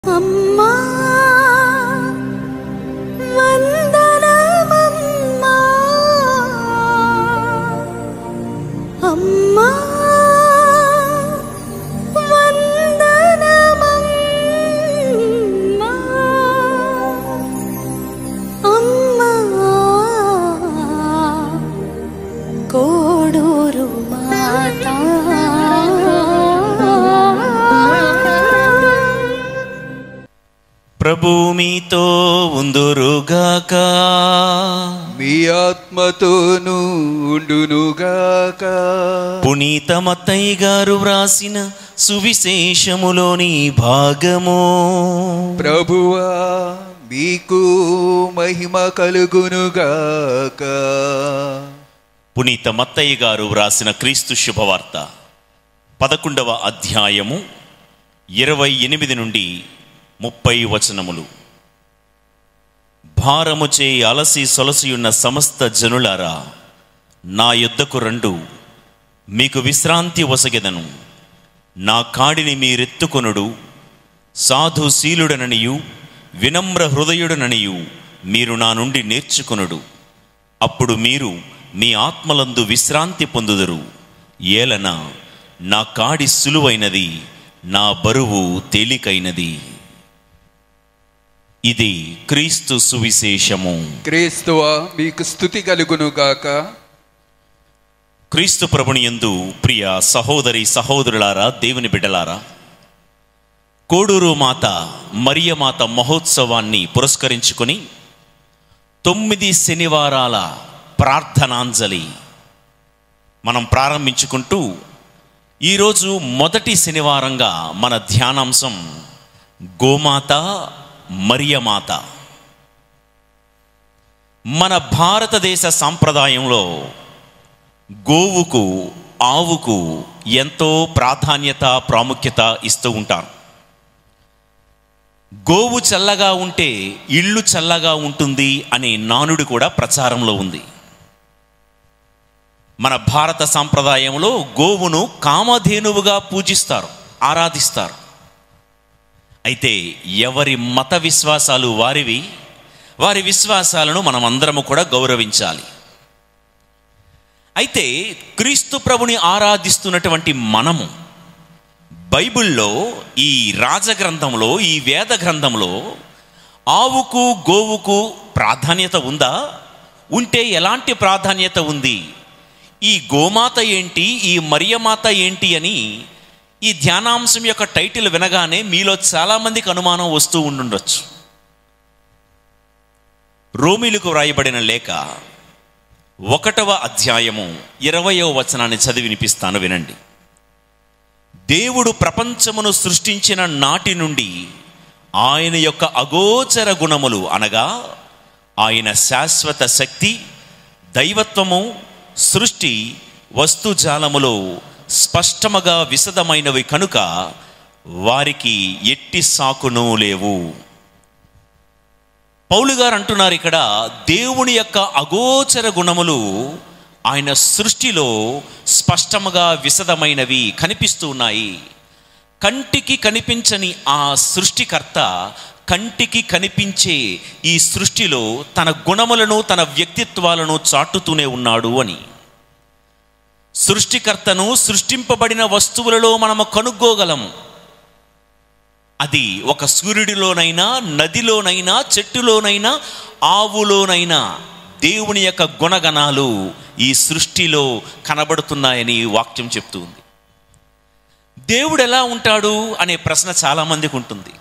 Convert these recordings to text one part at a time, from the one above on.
అమ్మా వందనమమ్మా అమ్మా వందనమమ్మా అమ్మా కోడూరు మాతా ప్రభు మీతో ఉందురుగాక మీ ఆత్మతోనూ ఉండునుగాక పునీత మత్తయ్య గారు వ్రాసిన సువిశేషములోని భాగము ప్రభువా మీకు మహిమ కలుగునుగాక పునీత మత్తయ్య గారు వ్రాసిన క్రీస్తు శుభవార్త పదకొండవ అధ్యాయము ఇరవై ఎనిమిది నుండి ముప్పై వచనములు భారముచే అలసి సొలసియున్న సమస్త జనులారా నా యుద్ధకు రండు మీకు విశ్రాంతి వసగెదను నా కాడిని మీరెత్తుకొనుడు సాధుశీలుడననియు వినమ్ర హృదయుడననియు మీరు నా నుండి నేర్చుకొనుడు అప్పుడు మీరు మీ ఆత్మలందు విశ్రాంతి పొందుదురు ఏలన నా కాడి సులువైనది నా బరువు తేలికైనది ఇది క్రీస్తు సువిశేషము క్రీస్తువా మీకు స్థుతి కలుగునుగాక క్రీస్తు ప్రభుని యందు ప్రియ సహోదరి సహోదరులారా దేవుని బిడ్డలారా కోడూరు మాత మరియమాత మహోత్సవాన్ని పురస్కరించుకొని తొమ్మిది శనివారాల ప్రార్థనాంజలి మనం ప్రారంభించుకుంటూ ఈరోజు మొదటి శనివారంగా మన ధ్యానాంశం గోమాత మరియమాత మన భారతదేశ సాంప్రదాయంలో గోవుకు ఆవుకు ఎంతో ప్రాధాన్యత ప్రాముఖ్యత ఇస్తూ ఉంటారు గోవు చల్లగా ఉంటే ఇల్లు చల్లగా ఉంటుంది అనే నానుడి కూడా ప్రచారంలో ఉంది మన భారత సాంప్రదాయంలో గోవును కామధేనువుగా పూజిస్తారు ఆరాధిస్తారు అయితే ఎవరి మత విశ్వాసాలు వారివి వారి విశ్వాసాలను మనం అందరము కూడా గౌరవించాలి అయితే క్రీస్తు ప్రభుని ఆరాధిస్తున్నటువంటి మనము బైబిల్లో ఈ రాజగ్రంథంలో ఈ వేద గ్రంథంలో ఆవుకు గోవుకు ప్రాధాన్యత ఉందా ఉంటే ఎలాంటి ప్రాధాన్యత ఉంది ఈ గోమాత ఏంటి ఈ మరియమాత ఏంటి అని ఈ ధ్యానాంశం యొక్క టైటిల్ వినగానే మీలో చాలామందికి అనుమానం వస్తూ ఉండుండొచ్చు రోమిలకు వ్రాయబడిన లేఖ ఒకటవ అధ్యాయము ఇరవయవ వచనాన్ని చదివి వినిపిస్తాను వినండి దేవుడు ప్రపంచమును సృష్టించిన నాటి నుండి ఆయన యొక్క అగోచర గుణములు అనగా ఆయన శాశ్వత శక్తి దైవత్వము సృష్టి వస్తుజాలములో స్పష్టముగా విశదమైనవి కనుక వారికి ఎట్టి సాకును లేవు పౌలు గారు అంటున్నారు ఇక్కడ దేవుని యొక్క అగోచర గుణములు ఆయన సృష్టిలో స్పష్టముగా విశదమైనవి కనిపిస్తూ ఉన్నాయి కంటికి కనిపించని ఆ సృష్టికర్త కంటికి కనిపించే ఈ సృష్టిలో తన గుణములను తన వ్యక్తిత్వాలను చాటుతూనే ఉన్నాడు అని సృష్టికర్తను సృష్టింపబడిన వస్తువులలో మనము కనుక్కోగలము అది ఒక సూర్యుడిలోనైనా నదిలోనైనా చెట్టులోనైనా ఆవులోనైనా దేవుని యొక్క గుణగణాలు ఈ సృష్టిలో కనబడుతున్నాయని వాక్యం చెప్తుంది దేవుడు ఎలా ఉంటాడు అనే ప్రశ్న చాలామందికి ఉంటుంది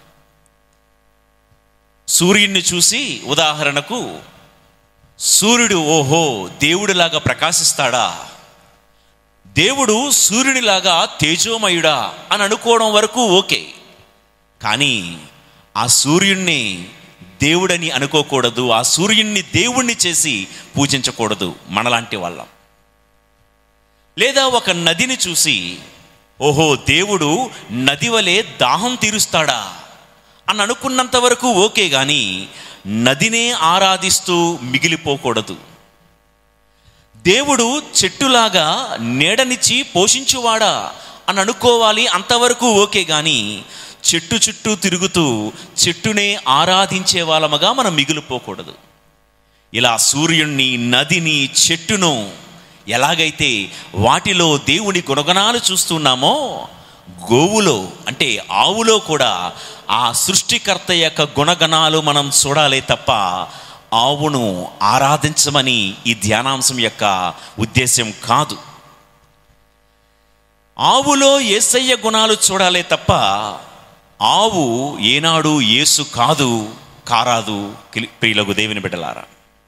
సూర్యుడిని చూసి ఉదాహరణకు సూర్యుడు ఓహో దేవుడిలాగా ప్రకాశిస్తాడా దేవుడు సూర్యునిలాగా తేజోమయుడా అని అనుకోవడం వరకు ఓకే కానీ ఆ సూర్యుణ్ణి దేవుడని అనుకోకూడదు ఆ సూర్యుణ్ణి దేవుణ్ణి చేసి పూజించకూడదు మనలాంటి వాళ్ళం లేదా ఒక నదిని చూసి ఓహో దేవుడు నది వలె దాహం తీరుస్తాడా అని అనుకున్నంత వరకు ఓకే కానీ నదినే ఆరాధిస్తూ మిగిలిపోకూడదు దేవుడు చెట్టులాగా నీడనిచ్చి పోషించువాడా అని అనుకోవాలి అంతవరకు ఓకే కానీ చెట్టు చుట్టూ తిరుగుతూ చెట్టునే ఆరాధించే వాళ్ళముగా మనం మిగిలిపోకూడదు ఇలా సూర్యుణ్ణి నదిని చెట్టును ఎలాగైతే వాటిలో దేవుని గుణగణాలు చూస్తున్నామో గోవులో అంటే ఆవులో కూడా ఆ సృష్టికర్త యొక్క గుణగణాలు మనం చూడాలే తప్ప ఆవును ఆరాధించమని ఈ ధ్యానాంశం యొక్క ఉద్దేశం కాదు ఆవులో ఏసయ్య గుణాలు చూడాలే తప్ప ఆవు ఏనాడు యేసు కాదు కారాదు కిలి- ప్రియులకు దేవుని బిడ్డలారా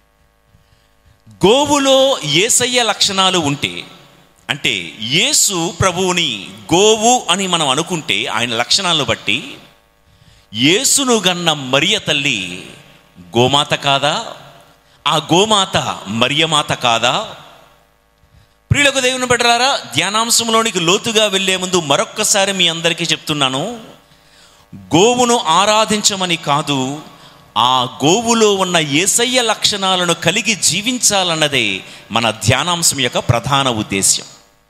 గోవులో ఏసయ్య లక్షణాలు ఉంటే అంటే యేసు ప్రభువుని గోవు అని మనం అనుకుంటే ఆయన లక్షణాలను బట్టి యేసును గన్న మరియ తల్లి గోమాత కాదా ఆ గోమాత మరియమాత కాదా ప్రియులకు దేవుని బిడ్డలారా ధ్యానాంశంలోనికి లోతుగా వెళ్లే ముందు మరొక్కసారి మీ అందరికీ చెప్తున్నాను గోవును ఆరాధించమని కాదు ఆ గోవులో ఉన్న ఏసయ్య లక్షణాలను కలిగి జీవించాలన్నదే మన ధ్యానాంశం యొక్క ప్రధాన ఉద్దేశ్యం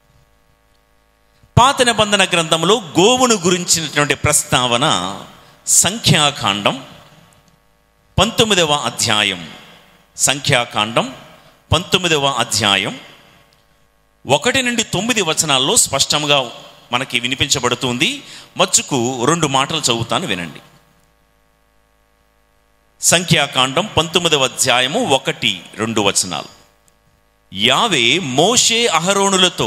పాత నిబంధన గ్రంథంలో గోవును గురించినటువంటి ప్రస్తావన సంఖ్యాకాండం పంతొమ్మిదవ అధ్యాయం సంఖ్యాకాండం పంతొమ్మిదవ అధ్యాయం ఒకటి నుండి తొమ్మిది వచనాల్లో స్పష్టంగా మనకి వినిపించబడుతుంది మచ్చుకు రెండు మాటలు చదువుతాను వినండి సంఖ్యాకాండం పంతొమ్మిదవ అధ్యాయము ఒకటి రెండు వచనాలు యావే మోషే అహరోనులతో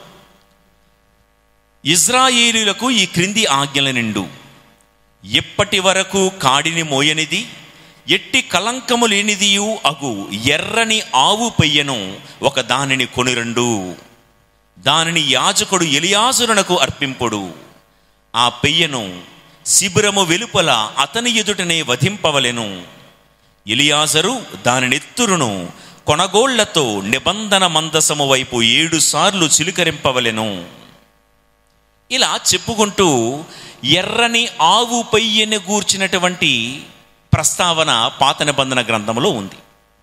ఇజ్రాయేలీలకు ఈ క్రింది ఆజ్ఞల నిండు ఎప్పటి వరకు కాడిని మోయనిది ఎట్టి కలంకము లేనిదియు అగు ఎర్రని ఆవు పెయ్యను ఒక దానిని కొనిరండు దానిని యాజకుడు ఎలియాజునకు అర్పింపుడు ఆ పెయ్యను శిబిరము వెలుపల అతని ఎదుటనే వధింపవలెను ఎలియాజరు దానినెత్తురును కొనగోళ్లతో నిబంధన మందసము వైపు ఏడు సార్లు చిలుకరింపవలెను ఇలా చెప్పుకుంటూ ఎర్రని ఆవు పెయ్యని గూర్చినటువంటి ప్రస్తావన పాత నిబంధన గ్రంథంలో ఉంది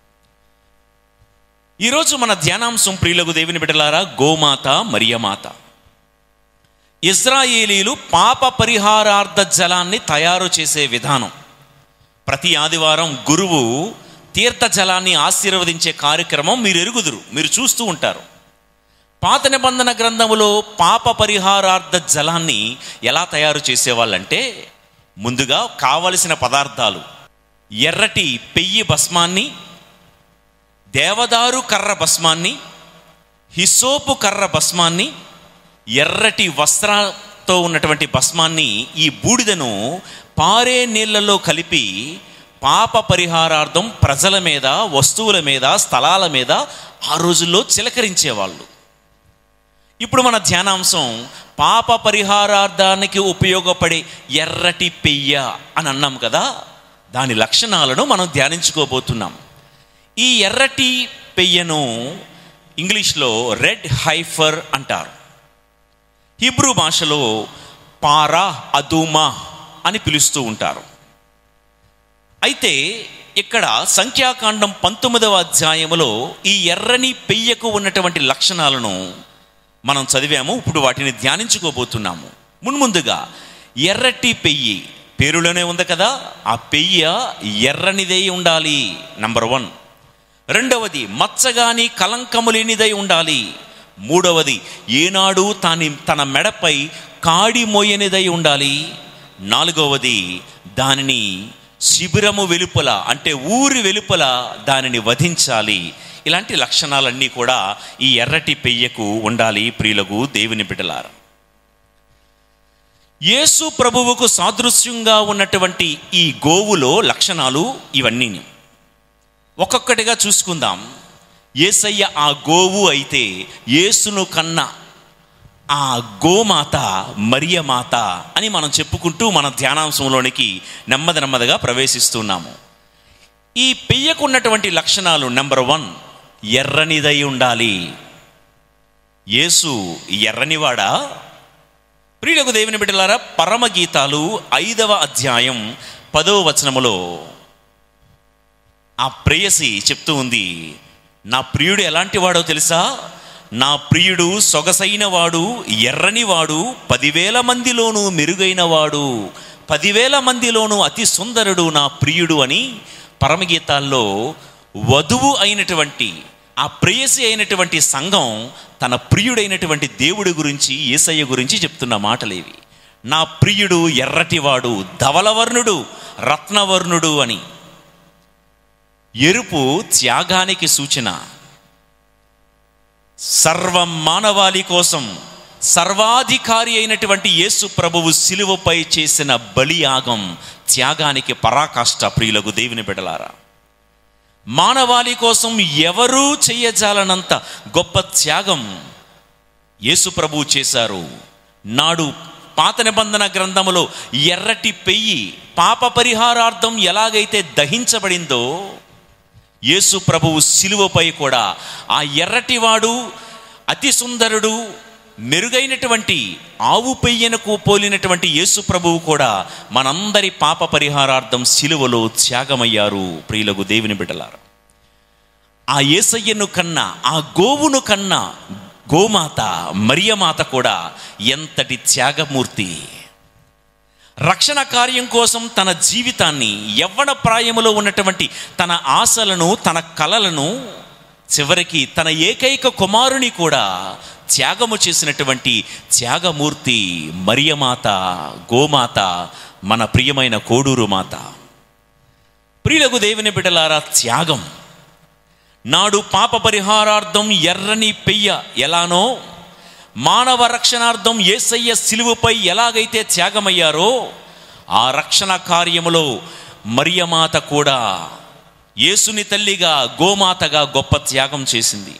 ఈరోజు మన ధ్యానాంశం ప్రియులకు దేవుని బిడ్డలారా గోమాత మరియమాత ఇజ్రాయేలీలు పాప పరిహారార్థ జలాన్ని తయారు చేసే విధానం ప్రతి ఆదివారం గురువు తీర్థ జలాన్ని ఆశీర్వదించే కార్యక్రమం మీరు ఎరుగుదురు మీరు చూస్తూ ఉంటారు పాత నిబంధన గ్రంథములో పాప పరిహారార్థ జలాన్ని ఎలా తయారు చేసేవాళ్ళంటే ముందుగా కావలసిన పదార్థాలు ఎర్రటి పెయ్యి భస్మాన్ని దేవదారు కర్ర భస్మాన్ని హిసోపు కర్ర భస్మాన్ని ఎర్రటి వస్త్రంతో ఉన్నటువంటి భస్మాన్ని ఈ బూడిదను పారే నీళ్లలో కలిపి పాప పరిహారార్థం ప్రజల మీద వస్తువుల మీద స్థలాల మీద ఆ రోజుల్లో చిలకరించేవాళ్ళు ఇప్పుడు మన ధ్యానాంశం పాప పరిహారార్థానికి ఉపయోగపడే ఎర్రటి పెయ్య అని అన్నాం కదా దాని లక్షణాలను మనం ధ్యానించుకోబోతున్నాం ఈ ఎర్రటి పెయ్యను ఇంగ్లీష్లో రెడ్ హైఫర్ అంటారు హిబ్రూ భాషలో పారా అదూమా అని పిలుస్తూ ఉంటారు అయితే ఇక్కడ సంఖ్యాకాండం పంతొమ్మిదవ అధ్యాయములో ఈ ఎర్రని పెయ్యకు ఉన్నటువంటి లక్షణాలను మనం చదివాము ఇప్పుడు వాటిని ధ్యానించుకోబోతున్నాము మున్ముందుగా ఎర్రటి పెయ్యి పేరులోనే ఉంది కదా ఆ పెయ్య ఎర్రనిదై ఉండాలి నంబర్ వన్ రెండవది మచ్చగాని కలంకము లేనిదై ఉండాలి మూడవది ఏనాడు తాని తన మెడపై కాడి మోయనిదై ఉండాలి నాలుగవది దానిని శిబిరము వెలుపల అంటే ఊరి వెలుపల దానిని వధించాలి ఇలాంటి లక్షణాలన్నీ కూడా ఈ ఎర్రటి పెయ్యకు ఉండాలి ప్రియులకు దేవుని బిడ్డలారా యేసు ప్రభువుకు సాదృశ్యంగా ఉన్నటువంటి ఈ గోవులో లక్షణాలు ఇవన్నీ ఒక్కొక్కటిగా చూసుకుందాం ఏసయ్య ఆ గోవు అయితే యేసును కన్న ఆ గోమాత మరియమాత అని మనం చెప్పుకుంటూ మన ధ్యానాంశంలోనికి నెమ్మది నెమ్మదిగా ప్రవేశిస్తున్నాము ఈ పెయ్యకున్నటువంటి లక్షణాలు నెంబర్ వన్ ఎర్రనిదై ఉండాలి యేసు ఎర్రనివాడా ప్రియులకు దేవుని బిడ్డలారా పరమగీతాలు ఐదవ అధ్యాయం పదవ వచనములో ఆ ప్రేయసి చెప్తూ ఉంది నా ప్రియుడు ఎలాంటి వాడో తెలుసా నా ప్రియుడు సొగసైనవాడు ఎర్రనివాడు పదివేల మందిలోనూ మెరుగైనవాడు పదివేల మందిలోనూ అతి సుందరుడు నా ప్రియుడు అని పరమగీతాల్లో వధువు అయినటువంటి ఆ ప్రేయసి అయినటువంటి సంఘం తన ప్రియుడైనటువంటి దేవుడి గురించి ఏసయ్య గురించి చెప్తున్న మాటలేవి నా ప్రియుడు ఎర్రటివాడు ధవలవర్ణుడు రత్నవర్ణుడు అని ఎరుపు త్యాగానికి సూచన సర్వ మానవాళి కోసం సర్వాధికారి అయినటువంటి యేసు ప్రభువు శిలువపై చేసిన బలియాగం త్యాగానికి పరాకాష్ట ప్రియులకు దేవుని బిడలారా మానవాళి కోసం ఎవరూ చెయ్యజాలనంత గొప్ప త్యాగం యేసు ప్రభువు చేశారు నాడు పాత నిబంధన గ్రంథములో ఎర్రటి పెయ్యి పాప పరిహారార్థం ఎలాగైతే దహించబడిందో యేసు ప్రభువు శిలువపై కూడా ఆ ఎర్రటివాడు అతి సుందరుడు మెరుగైనటువంటి ఆవు పెయ్యనకు పోలినటువంటి యేసు ప్రభువు కూడా మనందరి పాప పరిహారార్థం శిలువలో త్యాగమయ్యారు ప్రియులకు దేవుని బిడ్డలారు ఆ ఏసయ్యను కన్నా ఆ గోవును కన్నా గోమాత మరియమాత కూడా ఎంతటి త్యాగమూర్తి రక్షణ కార్యం కోసం తన జీవితాన్ని యవ్వన ప్రాయములో ఉన్నటువంటి తన ఆశలను తన కలలను చివరికి తన ఏకైక కుమారుని కూడా త్యాగము చేసినటువంటి త్యాగమూర్తి మరియమాత గోమాత మన ప్రియమైన కోడూరు మాత ప్రియులకు దేవుని బిడ్డలారా త్యాగం నాడు పాప పరిహారార్థం ఎర్రని పెయ్య ఎలానో మానవ రక్షణార్థం ఏసయ్య సిలువుపై ఎలాగైతే త్యాగమయ్యారో ఆ రక్షణ కార్యములో మరియమాత కూడా యేసుని తల్లిగా గోమాతగా గొప్ప త్యాగం చేసింది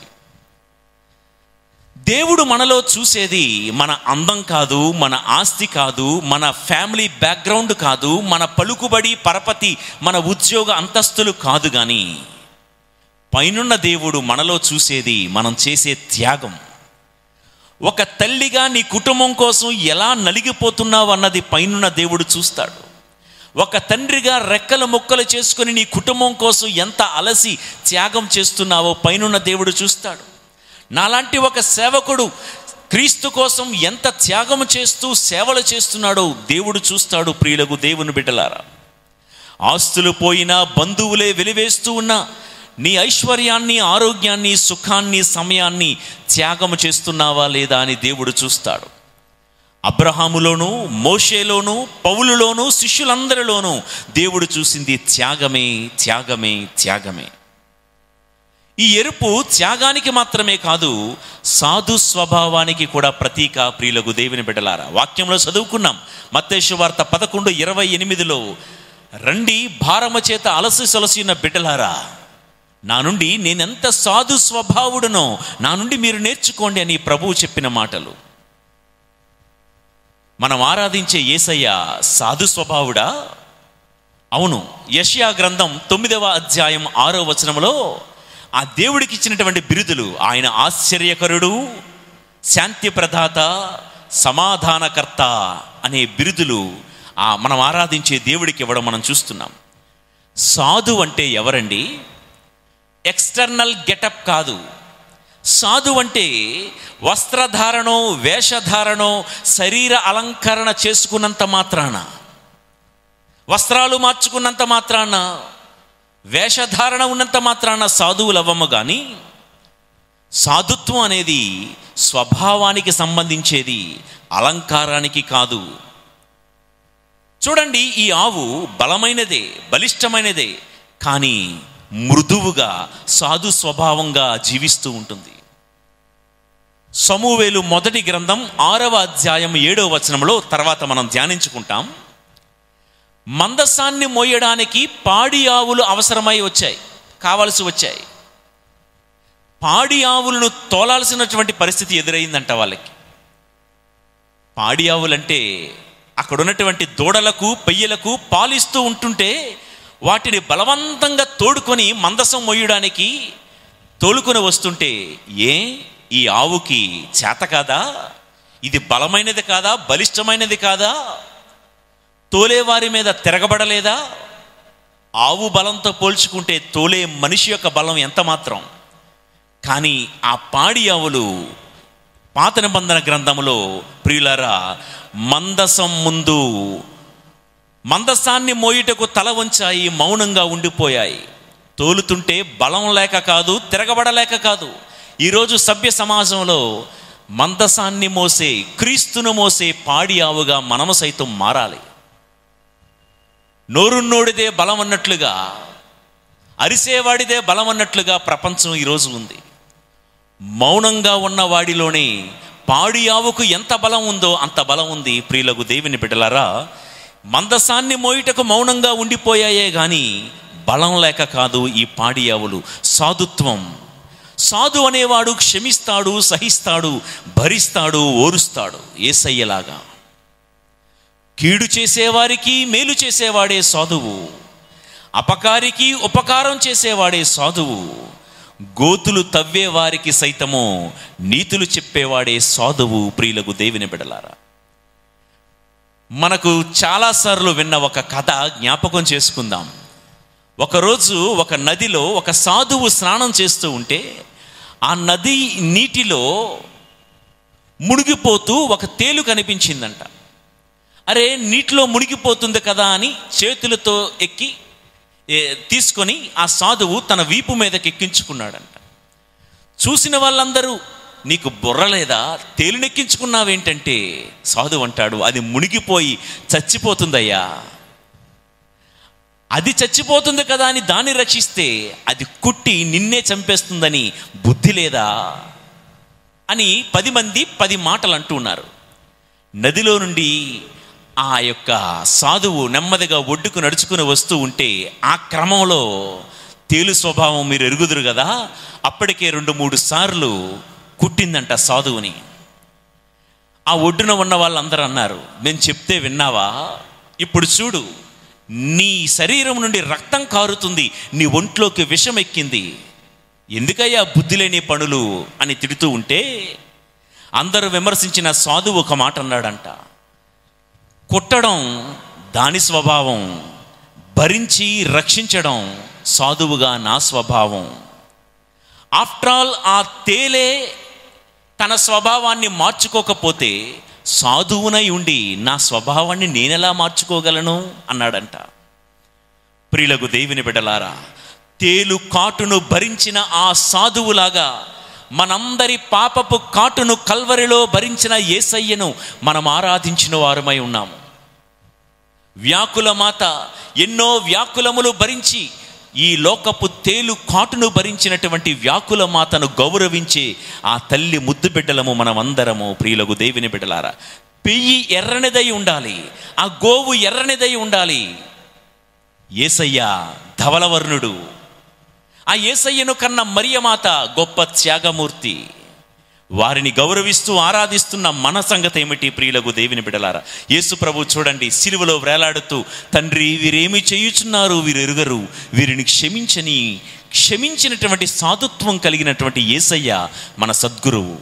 దేవుడు మనలో చూసేది మన అందం కాదు మన ఆస్తి కాదు మన ఫ్యామిలీ బ్యాక్గ్రౌండ్ కాదు మన పలుకుబడి పరపతి మన ఉద్యోగ అంతస్తులు కాదు కానీ పైనున్న దేవుడు మనలో చూసేది మనం చేసే త్యాగం ఒక తల్లిగా నీ కుటుంబం కోసం ఎలా నలిగిపోతున్నావు అన్నది పైనున్న దేవుడు చూస్తాడు ఒక తండ్రిగా రెక్కల ముక్కలు చేసుకుని నీ కుటుంబం కోసం ఎంత అలసి త్యాగం చేస్తున్నావో పైనున్న దేవుడు చూస్తాడు నాలాంటి ఒక సేవకుడు క్రీస్తు కోసం ఎంత త్యాగం చేస్తూ సేవలు చేస్తున్నాడో దేవుడు చూస్తాడు ప్రియులకు దేవుని బిడ్డలారా ఆస్తులు పోయినా బంధువులే వెలివేస్తూ ఉన్నా నీ ఐశ్వర్యాన్ని ఆరోగ్యాన్ని సుఖాన్ని సమయాన్ని త్యాగం చేస్తున్నావా లేదా అని దేవుడు చూస్తాడు అబ్రహాములోను మోషేలోను పౌలులోను శిష్యులందరిలోనూ దేవుడు చూసింది త్యాగమే త్యాగమే త్యాగమే ఈ ఎరుపు త్యాగానికి మాత్రమే కాదు సాధు స్వభావానికి కూడా ప్రతీక ప్రియులకు దేవుని బిడ్డలారా వాక్యంలో చదువుకున్నాం మత్తేశ్వ వార్త పదకొండు ఇరవై ఎనిమిదిలో రండి భారమ చేత అలసి సొలసిన బిడ్డలారా నా నుండి నేనెంత సాధు స్వభావుడునో నా నుండి మీరు నేర్చుకోండి అని ప్రభువు చెప్పిన మాటలు మనం ఆరాధించే ఏసయ్య సాధు స్వభావుడా అవును యష్యా గ్రంథం తొమ్మిదవ అధ్యాయం ఆరో వచనంలో ఆ దేవుడికి ఇచ్చినటువంటి బిరుదులు ఆయన ఆశ్చర్యకరుడు శాంతి ప్రదాత సమాధానకర్త అనే బిరుదులు ఆ మనం ఆరాధించే దేవుడికి ఇవ్వడం మనం చూస్తున్నాం సాధు అంటే ఎవరండి ఎక్స్టర్నల్ గెటప్ కాదు సాధు అంటే వస్త్రధారణో వేషధారణో శరీర అలంకరణ చేసుకున్నంత మాత్రాన వస్త్రాలు మార్చుకున్నంత మాత్రాన వేషధారణ ఉన్నంత మాత్రాన సాధువులు అవ్వము కానీ సాధుత్వం అనేది స్వభావానికి సంబంధించేది అలంకారానికి కాదు చూడండి ఈ ఆవు బలమైనదే బలిష్టమైనదే కానీ మృదువుగా సాధు స్వభావంగా జీవిస్తూ ఉంటుంది సమూవేలు మొదటి గ్రంథం ఆరవ అధ్యాయం ఏడవ వచనంలో తర్వాత మనం ధ్యానించుకుంటాం మందసాన్ని మోయడానికి పాడి ఆవులు అవసరమై వచ్చాయి కావలసి వచ్చాయి పాడి ఆవులను తోలాల్సినటువంటి పరిస్థితి ఎదురైందంట వాళ్ళకి పాడి ఆవులంటే అక్కడ ఉన్నటువంటి దూడలకు పెయ్యలకు పాలిస్తూ ఉంటుంటే వాటిని బలవంతంగా తోడుకొని మందసం మొయ్యడానికి తోలుకొని వస్తుంటే ఏ ఈ ఆవుకి చేత కాదా ఇది బలమైనది కాదా బలిష్టమైనది కాదా తోలేవారి మీద తిరగబడలేదా ఆవు బలంతో పోల్చుకుంటే తోలే మనిషి యొక్క బలం ఎంత మాత్రం కానీ ఆ పాడి ఆవులు పాత నిబంధన గ్రంథంలో ప్రియులారా మందసం ముందు మందసాన్ని మోయుటకు తల వంచాయి మౌనంగా ఉండిపోయాయి తోలుతుంటే బలం లేక కాదు తిరగబడలేక కాదు ఈరోజు సభ్య సమాజంలో మందసాన్ని మోసే క్రీస్తును మోసే పాడి ఆవుగా మనము సైతం మారాలి నోరున్నోడిదే బలం అన్నట్లుగా అరిసేవాడిదే బలం అన్నట్లుగా ప్రపంచం ఈరోజు ఉంది మౌనంగా ఉన్న వాడిలోనే పాడి ఆవుకు ఎంత బలం ఉందో అంత బలం ఉంది ప్రియులకు దేవుని బిడ్డలారా మందసాన్ని మోయుటకు మౌనంగా ఉండిపోయాయే గాని బలం లేక కాదు ఈ పాడి ఆవులు సాధుత్వం సాధు అనేవాడు క్షమిస్తాడు సహిస్తాడు భరిస్తాడు ఓరుస్తాడు ఏసయ్యలాగా కీడు చేసేవారికి మేలు చేసేవాడే సాధువు అపకారికి ఉపకారం చేసేవాడే సాధువు గోతులు తవ్వేవారికి సైతము నీతులు చెప్పేవాడే సాధువు ప్రియులకు దేవుని బిడలారా మనకు చాలాసార్లు విన్న ఒక కథ జ్ఞాపకం చేసుకుందాం ఒకరోజు ఒక నదిలో ఒక సాధువు స్నానం చేస్తూ ఉంటే ఆ నది నీటిలో మునిగిపోతూ ఒక తేలు కనిపించిందంట అరే నీటిలో మునిగిపోతుంది కదా అని చేతులతో ఎక్కి ఏ, తీసుకొని ఆ సాధువు తన వీపు మీదకి ఎక్కించుకున్నాడంట చూసిన వాళ్ళందరూ నీకు బుర్ర లేదా తేలినెక్కించుకున్నావేంటంటే సాధువు అంటాడు అది మునిగిపోయి చచ్చిపోతుందయ్యా అది చచ్చిపోతుంది కదా అని దాన్ని రక్షిస్తే అది కుట్టి నిన్నే చంపేస్తుందని బుద్ధి లేదా అని పది మంది పది మాటలు అంటున్నారు నదిలో నుండి ఆ యొక్క సాధువు నెమ్మదిగా ఒడ్డుకు నడుచుకుని వస్తూ ఉంటే ఆ క్రమంలో తేలు స్వభావం మీరు ఎరుగుదురు కదా అప్పటికే రెండు మూడు సార్లు కుట్టిందంట సాధువుని ఆ ఒడ్డున ఉన్న వాళ్ళందరూ అన్నారు నేను చెప్తే విన్నావా ఇప్పుడు చూడు నీ శరీరం నుండి రక్తం కారుతుంది నీ ఒంట్లోకి విషం ఎక్కింది ఎందుకయ్యా బుద్ధి లేని పనులు అని తిడుతూ ఉంటే అందరూ విమర్శించిన సాధువు ఒక మాట అన్నాడంట కొట్టడం దాని స్వభావం భరించి రక్షించడం సాధువుగా నా స్వభావం ఆఫ్టర్ ఆల్ ఆ తేలే తన స్వభావాన్ని మార్చుకోకపోతే సాధువునై ఉండి నా స్వభావాన్ని నేనెలా మార్చుకోగలను అన్నాడంట ప్రియులకు దేవుని బిడ్డలారా తేలు కాటును భరించిన ఆ సాధువులాగా మనందరి పాపపు కాటును కల్వరిలో భరించిన ఏసయ్యను మనం ఆరాధించిన వారమై ఉన్నాము వ్యాకుల మాత ఎన్నో వ్యాకులములు భరించి ఈ లోకపు తేలు కాటును భరించినటువంటి వ్యాకుల మాతను గౌరవించే ఆ తల్లి ముద్దు బిడ్డలము మనమందరము ప్రియులకు దేవుని బిడ్డలారా పెయ్యి ఎర్రనిదై ఉండాలి ఆ గోవు ఎర్రనిదై ఉండాలి ఏసయ్య ధవలవర్ణుడు ఆ ఏసయ్యను కన్న మరియమాత గొప్ప త్యాగమూర్తి వారిని గౌరవిస్తూ ఆరాధిస్తున్న మన సంగతి ఏమిటి ప్రియులకు దేవుని బిడలారా యేసు ప్రభు చూడండి సిలువలో వేలాడుతూ తండ్రి వీరేమి చేయుచున్నారు వీరు ఎరుగరు వీరిని క్షమించని క్షమించినటువంటి సాధుత్వం కలిగినటువంటి ఏసయ్య మన సద్గురువు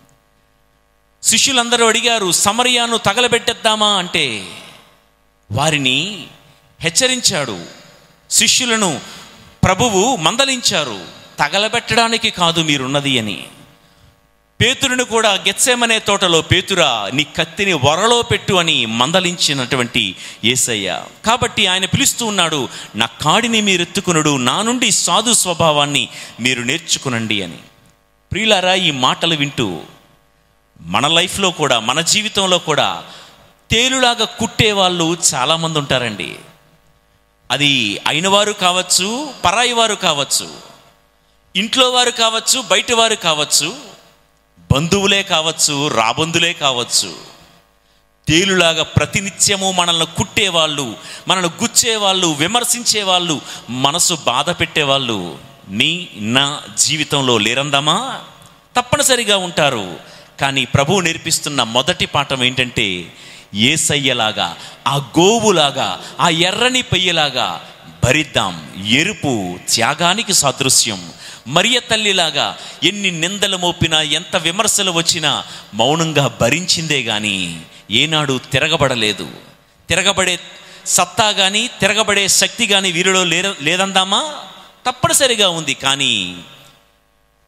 శిష్యులందరూ అడిగారు సమరయాను తగలబెట్టేద్దామా అంటే వారిని హెచ్చరించాడు శిష్యులను ప్రభువు మందలించారు తగలబెట్టడానికి కాదు మీరున్నది అని పేతురుని కూడా గెత్సేమనే తోటలో పేతురా నీ కత్తిని వరలో పెట్టు అని మందలించినటువంటి ఏసయ్య కాబట్టి ఆయన పిలుస్తూ ఉన్నాడు నా కాడిని మీరు ఎత్తుకునుడు నా నుండి సాధు స్వభావాన్ని మీరు నేర్చుకునండి అని ప్రియులారా ఈ మాటలు వింటూ మన లైఫ్లో కూడా మన జీవితంలో కూడా తేలులాగా కుట్టే వాళ్ళు చాలామంది ఉంటారండి అది అయినవారు కావచ్చు పరాయి వారు కావచ్చు ఇంట్లో వారు కావచ్చు బయట వారు కావచ్చు బంధువులే కావచ్చు రాబంధులే కావచ్చు తేలులాగా ప్రతినిత్యము మనల్ని కుట్టేవాళ్ళు మనల్ని గుచ్చేవాళ్ళు విమర్శించేవాళ్ళు మనసు బాధ పెట్టేవాళ్ళు నీ నా జీవితంలో లేరందమా తప్పనిసరిగా ఉంటారు కానీ ప్రభువు నేర్పిస్తున్న మొదటి పాఠం ఏంటంటే ఏసయ్యలాగా ఆ గోవులాగా ఆ ఎర్రని పెయ్యలాగా భరిద్దాం ఎరుపు త్యాగానికి సాదృశ్యం మరియ తల్లిలాగా ఎన్ని నిందలు మోపినా ఎంత విమర్శలు వచ్చినా మౌనంగా భరించిందే గాని ఏనాడు తిరగబడలేదు తిరగబడే సత్తా కానీ తిరగబడే శక్తి కానీ వీరిలో లేర లేదందామా తప్పనిసరిగా ఉంది కానీ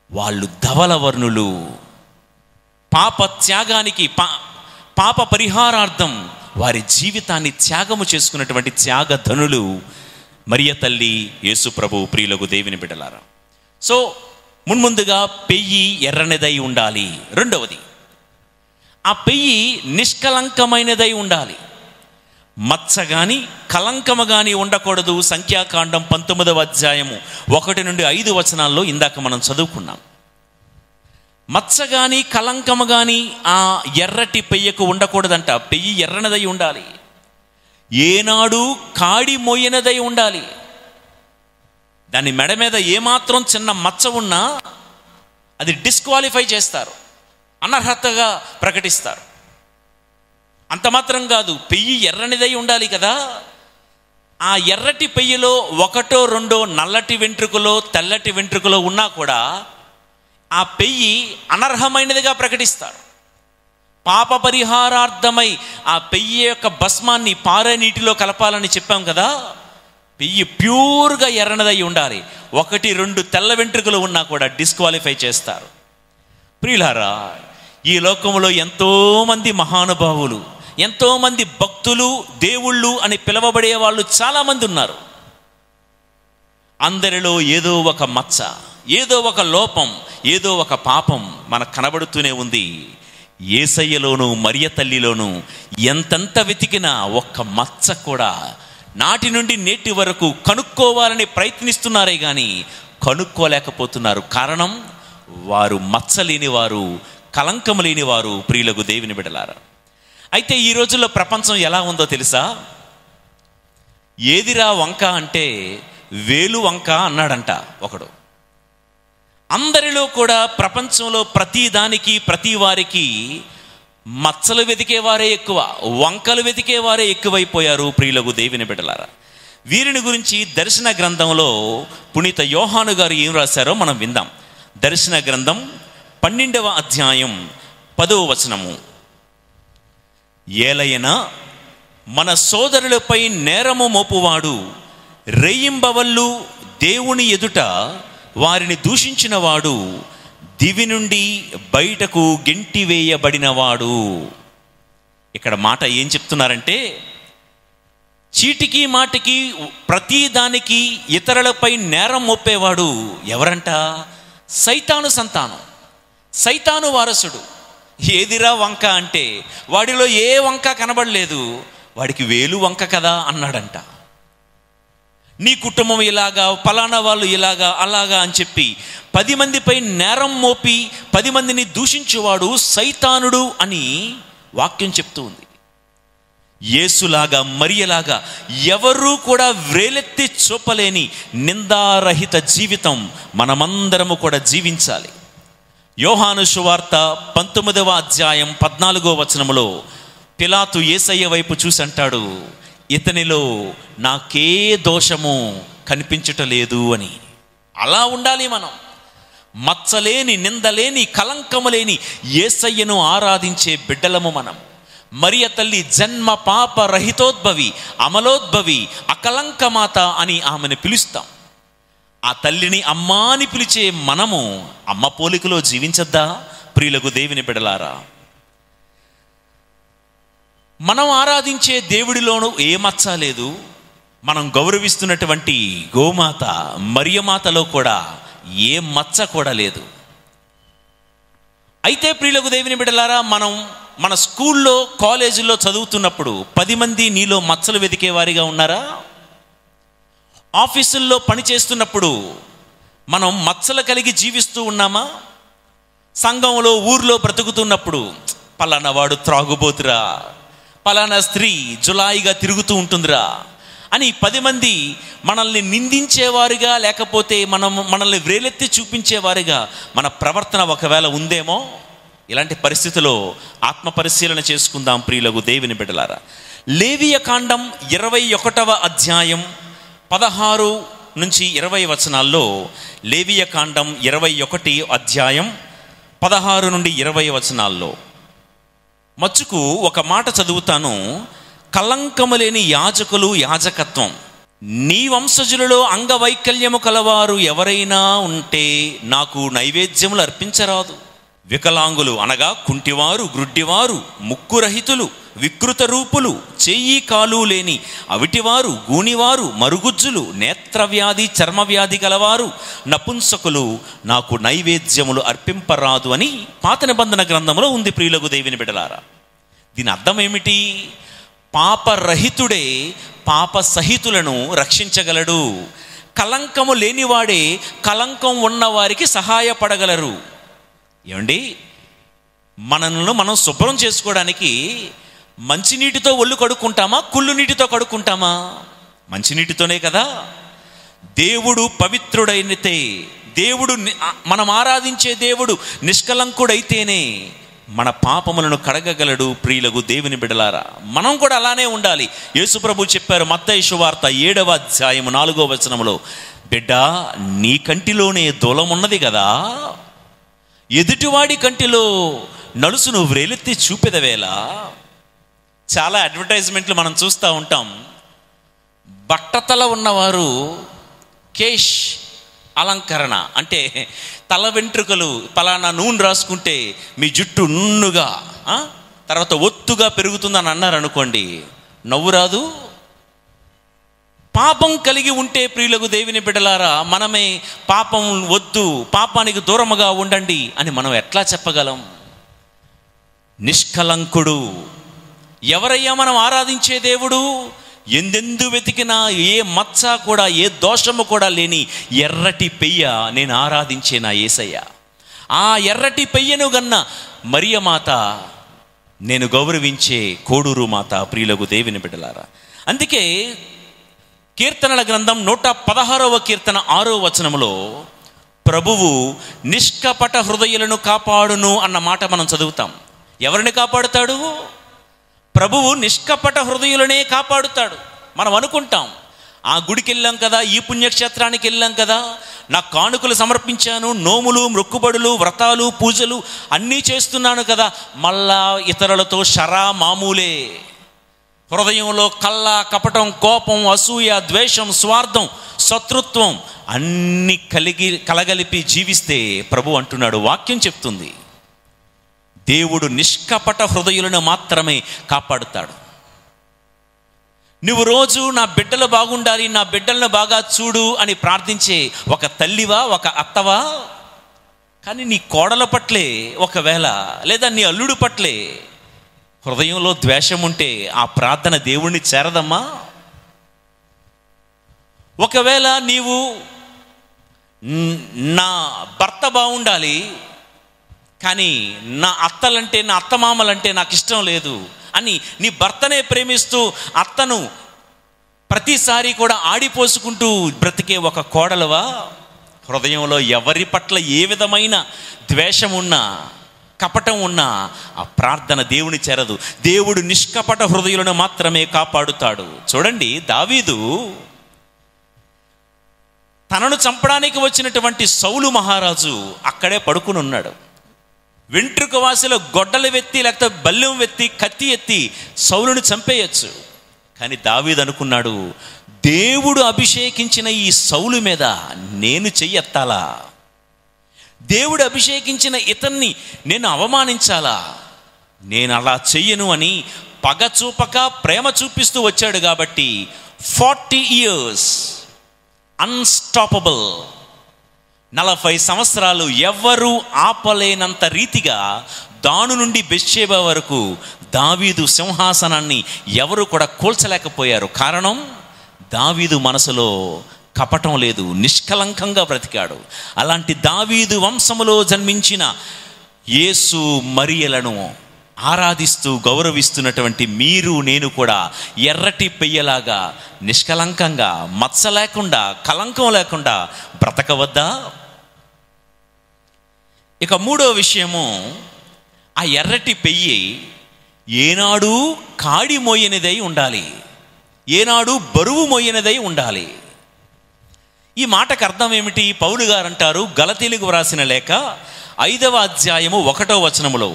వాళ్ళు ధవలవర్ణులు పాప త్యాగానికి పా పాప పరిహారార్థం వారి జీవితాన్ని త్యాగము చేసుకున్నటువంటి త్యాగధనులు మరియ తల్లి యేసు ప్రభు ప్రియులకు దేవిని బిడ్డలారా సో మున్ముందుగా పెయ్యి ఎర్రనిదై ఉండాలి రెండవది ఆ పెయ్యి నిష్కలంకమైనదై ఉండాలి మచ్చ గాని కలంకము గాని ఉండకూడదు సంఖ్యాకాండం పంతొమ్మిదవ అధ్యాయము ఒకటి నుండి ఐదు వచనాల్లో ఇందాక మనం చదువుకున్నాం మచ్చ గాని కలంకము గాని ఆ ఎర్రటి పెయ్యకు ఉండకూడదంట పెయ్యి ఎర్రనదై ఉండాలి ఏనాడు కాడి మోయనదై ఉండాలి దాని మెడ మీద ఏమాత్రం చిన్న మచ్చ ఉన్నా అది డిస్క్వాలిఫై చేస్తారు అనర్హతగా ప్రకటిస్తారు అంత మాత్రం కాదు పెయ్యి ఎర్రనిదై ఉండాలి కదా ఆ ఎర్రటి పెయ్యిలో ఒకటో రెండో నల్లటి వెంట్రుకలో తెల్లటి వెంట్రుకలో ఉన్నా కూడా ఆ పెయ్యి అనర్హమైనదిగా ప్రకటిస్తారు పాప పరిహారార్థమై ఆ పెయ్యి యొక్క భస్మాన్ని పారే నీటిలో కలపాలని చెప్పాం కదా పెయ్యి ప్యూర్గా ఎర్రనదై ఉండాలి ఒకటి రెండు తెల్ల వెంట్రుకలు ఉన్నా కూడా డిస్క్వాలిఫై చేస్తారు ప్రియులారా ఈ లోకంలో ఎంతోమంది మహానుభావులు ఎంతోమంది భక్తులు దేవుళ్ళు అని పిలవబడే వాళ్ళు చాలామంది ఉన్నారు అందరిలో ఏదో ఒక మచ్చ ఏదో ఒక లోపం ఏదో ఒక పాపం మనకు కనబడుతూనే ఉంది ఏసయ్యలోను మరియ తల్లిలోను ఎంతెంత వెతికినా ఒక్క మచ్చ కూడా నాటి నుండి నేటి వరకు కనుక్కోవాలని ప్రయత్నిస్తున్నారే కానీ కనుక్కోలేకపోతున్నారు కారణం వారు మచ్చ లేనివారు కలంకం లేనివారు ప్రియులకు దేవిని బిడలారా అయితే ఈ రోజుల్లో ప్రపంచం ఎలా ఉందో తెలుసా ఏదిరా వంక అంటే వేలు వంక అన్నాడంట ఒకడు అందరిలో కూడా ప్రపంచంలో ప్రతి దానికి ప్రతి వారికి మచ్చలు వెతికేవారే ఎక్కువ వంకలు వెతికేవారే ఎక్కువైపోయారు ప్రియులకు దేవిని బిడ్డలారా వీరిని గురించి దర్శన గ్రంథంలో పునీత యోహాను గారు ఏం రాశారో మనం విందాం దర్శన గ్రంథం పన్నెండవ అధ్యాయం పదవ వచనము ఏలయన మన సోదరులపై నేరము మోపువాడు రెయ్యింబవళ్ళు దేవుని ఎదుట వారిని దూషించిన వాడు దివి నుండి బయటకు గెంటివేయబడినవాడు ఇక్కడ మాట ఏం చెప్తున్నారంటే చీటికి మాటికి ప్రతి దానికి ఇతరులపై నేరం మోపేవాడు ఎవరంట సైతాను సంతానం సైతాను వారసుడు ఏదిరా వంక అంటే వాడిలో ఏ వంక కనబడలేదు వాడికి వేలు వంక కదా అన్నాడంట నీ కుటుంబం ఇలాగా ఫలానా వాళ్ళు ఇలాగా అలాగా అని చెప్పి పది మందిపై నేరం మోపి పది మందిని దూషించేవాడు సైతానుడు అని వాక్యం చెప్తూ ఉంది యేసులాగా మరియలాగా ఎవరూ కూడా వ్రేలెత్తి చూపలేని నిందారహిత జీవితం మనమందరము కూడా జీవించాలి యోహాను సువార్త పంతొమ్మిదవ అధ్యాయం పద్నాలుగో వచనములో పిలాతు ఏసయ్య వైపు చూసి అంటాడు ఇతనిలో నాకే దోషము కనిపించటలేదు అని అలా ఉండాలి మనం మచ్చలేని నిందలేని కలంకము లేని ఏసయ్యను ఆరాధించే బిడ్డలము మనం మరియ తల్లి జన్మ పాప రహితోద్భవి అమలోద్భవి అకలంకమాత అని ఆమెను పిలుస్తాం ఆ తల్లిని అమ్మా అని పిలిచే మనము అమ్మ పోలికలో జీవించద్దా ప్రియులకు దేవిని బిడలారా మనం ఆరాధించే దేవుడిలోనూ ఏ మచ్చ లేదు మనం గౌరవిస్తున్నటువంటి గోమాత మరియమాతలో కూడా ఏ మచ్చ కూడా లేదు అయితే ప్రియులకు దేవుని బిడలారా మనం మన స్కూల్లో కాలేజీల్లో చదువుతున్నప్పుడు పది మంది నీలో మచ్చలు వెతికే వారిగా ఉన్నారా ఆఫీసుల్లో పని చేస్తున్నప్పుడు మనం మచ్చలు కలిగి జీవిస్తూ ఉన్నామా సంఘంలో ఊర్లో బ్రతుకుతున్నప్పుడు పలానా వాడు త్రాగుబోతురా పలానా స్త్రీ జులాయిగా తిరుగుతూ ఉంటుందిరా అని పది మంది మనల్ని నిందించేవారుగా లేకపోతే మనం మనల్ని వ్రేలెత్తి చూపించేవారుగా మన ప్రవర్తన ఒకవేళ ఉందేమో ఇలాంటి పరిస్థితిలో ఆత్మ పరిశీలన చేసుకుందాం ప్రియులకు దేవుని బిడ్డలారా లేవియ కాండం ఇరవై ఒకటవ అధ్యాయం పదహారు నుంచి ఇరవై వచనాల్లో లేవియ కాండం ఇరవై ఒకటి అధ్యాయం పదహారు నుండి ఇరవై వచనాల్లో మచ్చుకు ఒక మాట చదువుతాను కలంకము లేని యాజకులు యాజకత్వం నీ వంశజులలో అంగవైకల్యము కలవారు ఎవరైనా ఉంటే నాకు నైవేద్యములు అర్పించరాదు వికలాంగులు అనగా కుంటివారు గ్రుడ్డివారు ముక్కురహితులు వికృత రూపులు చెయ్యి కాలు లేని అవిటివారు గూనివారు మరుగుజ్జులు నేత్రవ్యాధి చర్మవ్యాధి గలవారు నపుంసకులు నాకు నైవేద్యములు అర్పింపరాదు అని పాత నిబంధన గ్రంథంలో ఉంది ప్రియులకు దేవిని బిడలారా దీని అర్థం ఏమిటి పాపరహితుడే పాప సహితులను రక్షించగలడు కలంకము లేనివాడే కలంకం ఉన్నవారికి సహాయపడగలరు ఏమండి మనల్ని మనం శుభ్రం చేసుకోవడానికి మంచినీటితో ఒళ్ళు కడుక్కుంటామా కుళ్ళు నీటితో కడుక్కుంటామా మంచినీటితోనే కదా దేవుడు పవిత్రుడైనతే దేవుడు ని- ఆ- మనం ఆరాధించే దేవుడు నిష్కలంకుడైతేనే మన పాపములను కడగగలడు ప్రియులకు దేవుని బిడలారా మనం కూడా అలానే ఉండాలి యేసుప్రభు చెప్పారు మత్తయి వార్త ఏడవ అధ్యాయము నాలుగో వచనంలో బిడ్డ నీ కంటిలోనే దూలమున్నది కదా ఎదుటివాడి కంటిలో నలుసును వ్రేలెత్తి చూపెదవేళ చాలా అడ్వర్టైజ్మెంట్లు మనం చూస్తూ ఉంటాం బట్టతల ఉన్నవారు కేష్ అలంకరణ అంటే తల వెంట్రుకలు పలానా నూనె రాసుకుంటే మీ జుట్టు నున్నుగా ఆ? తర్వాత ఒత్తుగా పెరుగుతుందని అన్నారు అనుకోండి నవ్వు రాదు పాపం కలిగి ఉంటే ప్రియులకు దేవిని బిడలారా మనమే పాపం వద్దు పాపానికి దూరముగా ఉండండి అని మనం ఎట్లా చెప్పగలం నిష్కలంకుడు ఎవరయ్యా మనం ఆరాధించే దేవుడు ఎందెందు వెతికినా ఏ మచ్చ కూడా ఏ దోషము కూడా లేని ఎర్రటి పెయ్య నేను ఆరాధించే నా ఏసయ్య ఆ ఎర్రటి పెయ్యను గన్న మరియ మాత నేను గౌరవించే కోడూరు మాత ప్రియులకు దేవిని బిడ్డలారా అందుకే కీర్తనల గ్రంథం నూట పదహారవ కీర్తన ఆరో వచనములో ప్రభువు నిష్కపట హృదయులను కాపాడును అన్న మాట మనం చదువుతాం ఎవరిని కాపాడుతాడు ప్రభువు నిష్కపట హృదయులనే కాపాడుతాడు మనం అనుకుంటాం ఆ గుడికి వెళ్ళాం కదా ఈ పుణ్యక్షేత్రానికి వెళ్ళాం కదా నా కానుకలు సమర్పించాను నోములు మొక్కుబడులు వ్రతాలు పూజలు అన్నీ చేస్తున్నాను కదా మళ్ళా ఇతరులతో షరా మామూలే హృదయంలో కళ్ళ కపటం కోపం అసూయ ద్వేషం స్వార్థం శత్రుత్వం అన్ని కలిగి కలగలిపి జీవిస్తే ప్రభు అంటున్నాడు వాక్యం చెప్తుంది దేవుడు నిష్కపట హృదయులను మాత్రమే కాపాడుతాడు నువ్వు రోజు నా బిడ్డలు బాగుండాలి నా బిడ్డలను బాగా చూడు అని ప్రార్థించే ఒక తల్లివా ఒక అత్తవా కానీ నీ కోడల పట్లే ఒకవేళ లేదా నీ అల్లుడు పట్లే హృదయంలో ద్వేషం ఉంటే ఆ ప్రార్థన దేవుణ్ణి చేరదమ్మా ఒకవేళ నీవు "న్- నా భర్త బాగుండాలి కానీ నా అత్తలంటే నా అత్తమామలంటే నాకు ఇష్టం లేదు అని నీ భర్తనే ప్రేమిస్తూ అత్తను ప్రతిసారి కూడా ఆడిపోసుకుంటూ బ్రతికే ఒక కోడలవా హృదయంలో ఎవరి పట్ల ఏ విధమైన ద్వేషం ఉన్నా కపటం ఉన్నా ఆ ప్రార్థన దేవుని చేరదు దేవుడు నిష్కపట హృదయులను మాత్రమే కాపాడుతాడు చూడండి దావీదు తనను చంపడానికి వచ్చినటువంటి సౌలు మహారాజు అక్కడే పడుకుని ఉన్నాడు వెంట్రుక వాసిలో గొడ్డలు వెత్తి లేకపోతే బల్లెం వెత్తి కత్తి ఎత్తి సౌలుని చంపేయచ్చు కానీ దావీదు అనుకున్నాడు దేవుడు అభిషేకించిన ఈ సౌలు మీద నేను చెయ్యెత్తాలా దేవుడు అభిషేకించిన ఇతన్ని నేను అవమానించాలా నేను అలా చెయ్యను అని పగ చూపక ప్రేమ చూపిస్తూ వచ్చాడు కాబట్టి ఫార్టీ ఇయర్స్ అన్స్టాపబుల్ నలభై సంవత్సరాలు ఎవ్వరూ ఆపలేనంత రీతిగా దాను నుండి బెషేబా వరకు దావీదు సింహాసనాన్ని ఎవరు కూడా కూల్చలేకపోయారు కారణం దావీదు మనసులో కపటం లేదు నిష్కలంకంగా బ్రతికాడు అలాంటి దావీదు వంశములో జన్మించిన యేసు మరియలను ఆరాధిస్తూ గౌరవిస్తున్నటువంటి మీరు నేను కూడా ఎర్రటి పెయ్యలాగా నిష్కలంకంగా మచ్చ లేకుండా కలంకం లేకుండా బ్రతకవద్దా ఇక మూడో విషయము ఆ ఎర్రటి పెయ్యి ఏనాడు కాడి మోయనిదై ఉండాలి ఏనాడు బరువు మోయనిదై ఉండాలి ఈ మాటకు అర్థం ఏమిటి పౌలు గారు అంటారు గలతీలకు వ్రాసిన లేఖ ఐదవ అధ్యాయము ఒకటో వచనములో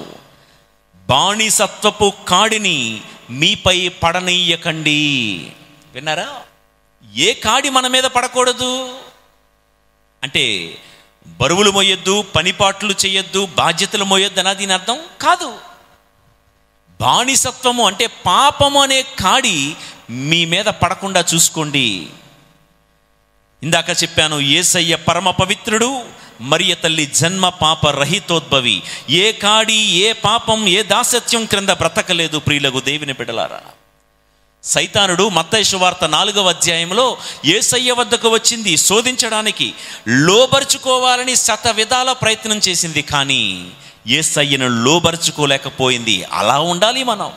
బాణిసత్వపు కాడిని మీపై పడనీయకండి విన్నారా ఏ కాడి మన మీద పడకూడదు అంటే బరువులు మోయొద్దు పనిపాట్లు చేయొద్దు బాధ్యతలు మోయొద్దు అన్నది దీని అర్థం కాదు బానిసత్వము అంటే పాపము అనే కాడి మీ మీద పడకుండా చూసుకోండి ఇందాక చెప్పాను ఏసయ్య పరమ పవిత్రుడు మరియ తల్లి జన్మ పాప రహితోద్భవి ఏ కాడి ఏ పాపం ఏ దాసత్యం క్రింద బ్రతకలేదు ప్రియులకు దేవుని బిడలారా సైతానుడు మత్తయి వార్త నాలుగవ అధ్యాయంలో ఏసయ్య వద్దకు వచ్చింది శోధించడానికి లోబరుచుకోవాలని శత విధాల ప్రయత్నం చేసింది కానీ ఏసయ్యను లోబరుచుకోలేకపోయింది అలా ఉండాలి మనం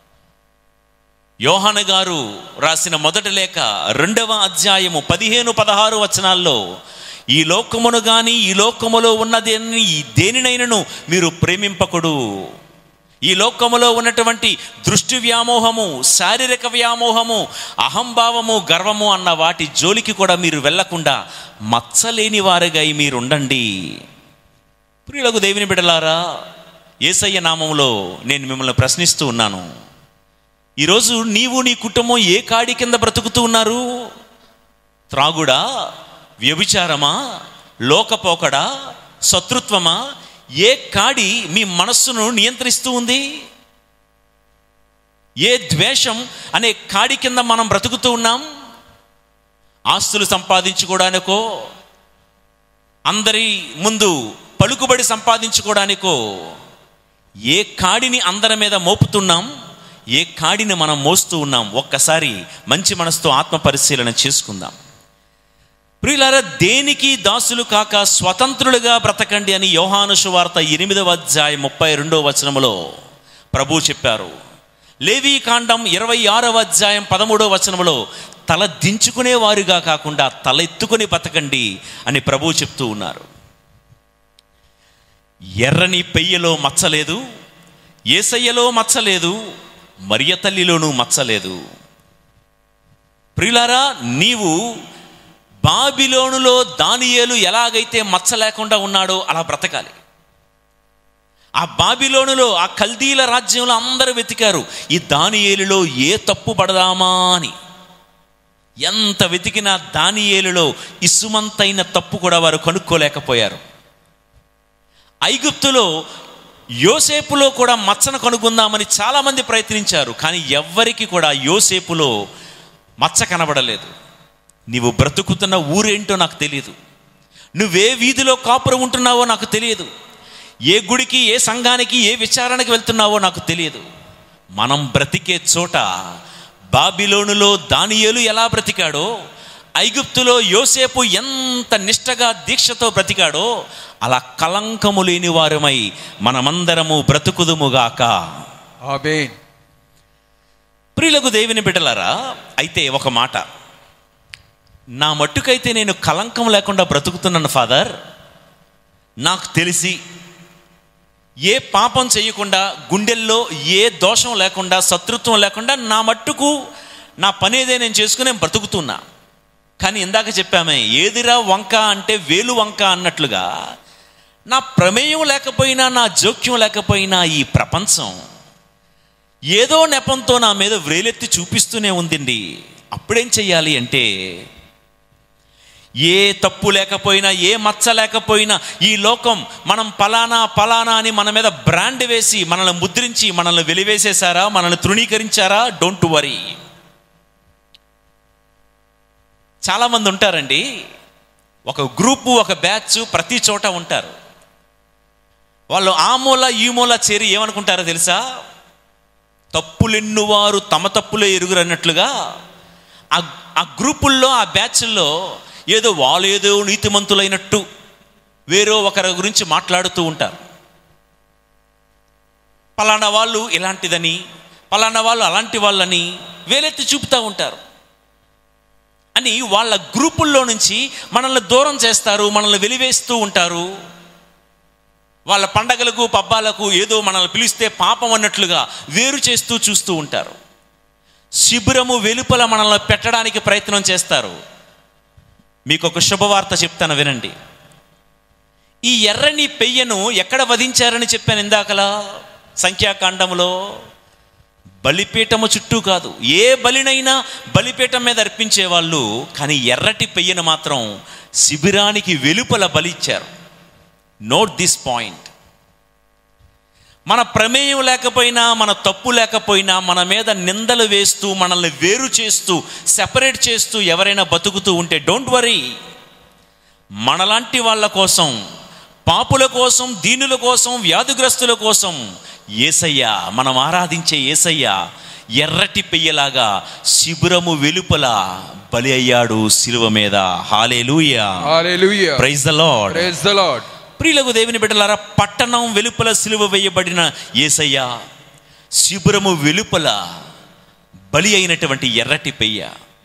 యోహాను గారు రాసిన మొదటి లేఖ రెండవ అధ్యాయము పదిహేను పదహారు వచనాల్లో ఈ లోకమును గాని ఈ లోకములో ఉన్నదేని దేనినైనను మీరు ప్రేమింపకుడు ఈ లోకములో ఉన్నటువంటి దృష్టి వ్యామోహము శారీరక వ్యామోహము అహంభావము గర్వము అన్న వాటి జోలికి కూడా మీరు వెళ్లకుండా మచ్చలేని వారిగా మీరు ఉండండి ప్రియులకు దేవుని బిడలారా ఏసయ్య నామంలో నేను మిమ్మల్ని ప్రశ్నిస్తూ ఉన్నాను ఈరోజు నీవు నీ కుటుంబం ఏ కాడి కింద బ్రతుకుతూ ఉన్నారు త్రాగుడా వ్యభిచారమా లోకపోకడా శత్రుత్వమా ఏ కాడి మీ మనస్సును నియంత్రిస్తూ ఉంది ఏ ద్వేషం అనే కాడి కింద మనం బ్రతుకుతూ ఉన్నాం ఆస్తులు సంపాదించుకోవడానికో అందరి ముందు పలుకుబడి సంపాదించుకోవడానికో ఏ కాడిని అందరి మీద మోపుతున్నాం ఏ కాడిని మనం మోస్తూ ఉన్నాం ఒక్కసారి మంచి మనసుతో ఆత్మ పరిశీలన చేసుకుందాం ప్రియులారా దేనికి దాసులు కాక స్వతంత్రులుగా బ్రతకండి అని యోహాను సువార్త ఎనిమిదవ అధ్యాయం ముప్పై రెండవ వచనములో ప్రభు చెప్పారు లేవీ కాండం ఇరవై ఆరవ అధ్యాయం పదమూడవ వచనములో తల దించుకునే వారుగా కాకుండా తల ఎత్తుకుని బతకండి అని ప్రభు చెప్తూ ఉన్నారు ఎర్రని పెయ్యలో మచ్చలేదు ఏసయ్యలో మచ్చలేదు మరియ తల్లిలోనూ మచ్చలేదు ప్రియులారా నీవు బాబిలోనులో దానియేలు ఎలాగైతే మచ్చ లేకుండా ఉన్నాడో అలా బ్రతకాలి ఆ బాబిలోనులో ఆ కల్దీల రాజ్యంలో అందరూ వెతికారు ఈ దానియేలులో ఏ తప్పు పడదామా అని ఎంత వెతికినా దానియేలులో ఇసుమంతైన తప్పు కూడా వారు కనుక్కోలేకపోయారు ఐగుప్తులో యోసేపులో కూడా మచ్చను కనుగొందామని చాలామంది ప్రయత్నించారు కానీ ఎవ్వరికి కూడా యోసేపులో మచ్చ కనబడలేదు నీవు బ్రతుకుతున్న ఊరేంటో నాకు తెలియదు నువ్వే వీధిలో కాపురం ఉంటున్నావో నాకు తెలియదు ఏ గుడికి ఏ సంఘానికి ఏ విచారణకి వెళ్తున్నావో నాకు తెలియదు మనం బ్రతికే చోట బాబిలోనులో దానియేలు ఎలా బ్రతికాడో ఐగుప్తులో యోసేపు ఎంత నిష్టగా దీక్షతో బ్రతికాడో అలా కలంకము లేని వారమై మనమందరము బ్రతుకుదుముగాక ఆమేన్ ప్రియులకు దేవుని బిడ్డలారా అయితే ఒక మాట నా మట్టుకైతే నేను కలంకం లేకుండా బ్రతుకుతున్నాను ఫాదర్ నాకు తెలిసి ఏ పాపం చేయకుండా గుండెల్లో ఏ దోషం లేకుండా శత్రుత్వం లేకుండా నా మట్టుకు నా పని ఏదే నేను చేసుకుని నేను బ్రతుకుతున్నా కానీ ఇందాక చెప్పామే ఏదిరా వంక అంటే వేలు వంక అన్నట్లుగా నా ప్రమేయం లేకపోయినా నా జోక్యం లేకపోయినా ఈ ప్రపంచం ఏదో నెపంతో నా మీద వ్రేలెత్తి చూపిస్తూనే ఉందండి అప్పుడేం చెయ్యాలి అంటే ఏ తప్పు లేకపోయినా ఏ మచ్చ లేకపోయినా ఈ లోకం మనం పలానా పలానా అని మన మీద బ్రాండ్ వేసి మనల్ని ముద్రించి మనల్ని వెలివేసేశారా మనల్ని తృణీకరించారా డోంట్ వరీ చాలామంది ఉంటారండి ఒక గ్రూపు ఒక బ్యాచ్ ప్రతి చోట ఉంటారు వాళ్ళు ఆ మూల ఈ మూల చేరి ఏమనుకుంటారో తెలుసా తప్పులెన్నువారు తమ తప్పులే ఎరుగురు అన్నట్లుగా ఆ ఆ గ్రూపుల్లో ఆ బ్యాచ్ల్లో ఏదో వాళ్ళు ఏదో నీతిమంతులైనట్టు వేరే ఒకరి గురించి మాట్లాడుతూ ఉంటారు పలానా వాళ్ళు ఇలాంటిదని పలానా వాళ్ళు అలాంటి వాళ్ళని వేలెత్తి చూపుతూ ఉంటారు అని వాళ్ళ గ్రూపుల్లో నుంచి మనల్ని దూరం చేస్తారు మనల్ని వెలివేస్తూ ఉంటారు వాళ్ళ పండగలకు పబ్బాలకు ఏదో మనల్ని పిలిస్తే పాపం అన్నట్లుగా వేరు చేస్తూ చూస్తూ ఉంటారు శిబిరము వెలుపల మనల్ని పెట్టడానికి ప్రయత్నం చేస్తారు మీకు ఒక శుభవార్త చెప్తాను వినండి ఈ ఎర్రని పెయ్యను ఎక్కడ వధించారని చెప్పాను ఇందాకలా సంఖ్యాకాండంలో బలిపీఠము చుట్టూ కాదు ఏ బలినైనా బలిపీఠం మీద అర్పించే వాళ్ళు కానీ ఎర్రటి పెయ్యను మాత్రం శిబిరానికి వెలుపల బలిచ్చారు నోట్ దిస్ పాయింట్ మన ప్రమేయం లేకపోయినా మన తప్పు లేకపోయినా మన మీద నిందలు వేస్తూ మనల్ని వేరు చేస్తూ సెపరేట్ చేస్తూ ఎవరైనా బతుకుతూ ఉంటే డోంట్ వరీ మనలాంటి వాళ్ళ కోసం పాపుల కోసం దీనుల కోసం వ్యాధిగ్రస్తుల కోసం ఏసయ్య మనం ఆరాధించే ఏసయ్య ఎర్రటి పెయ్యలాగా శిబిరము వెలుపల బలి అయ్యాడు శిలువ మీద hallelujah hallelujah praise the Lord praise the Lord ప్రియులకు దేవుని బిడ్డలారా పట్టణం వెలుపల సిలువ వేయబడిన ఏసయ్య శిబిరము వెలుపల బలి అయినటువంటి ఎర్రటి పెయ్య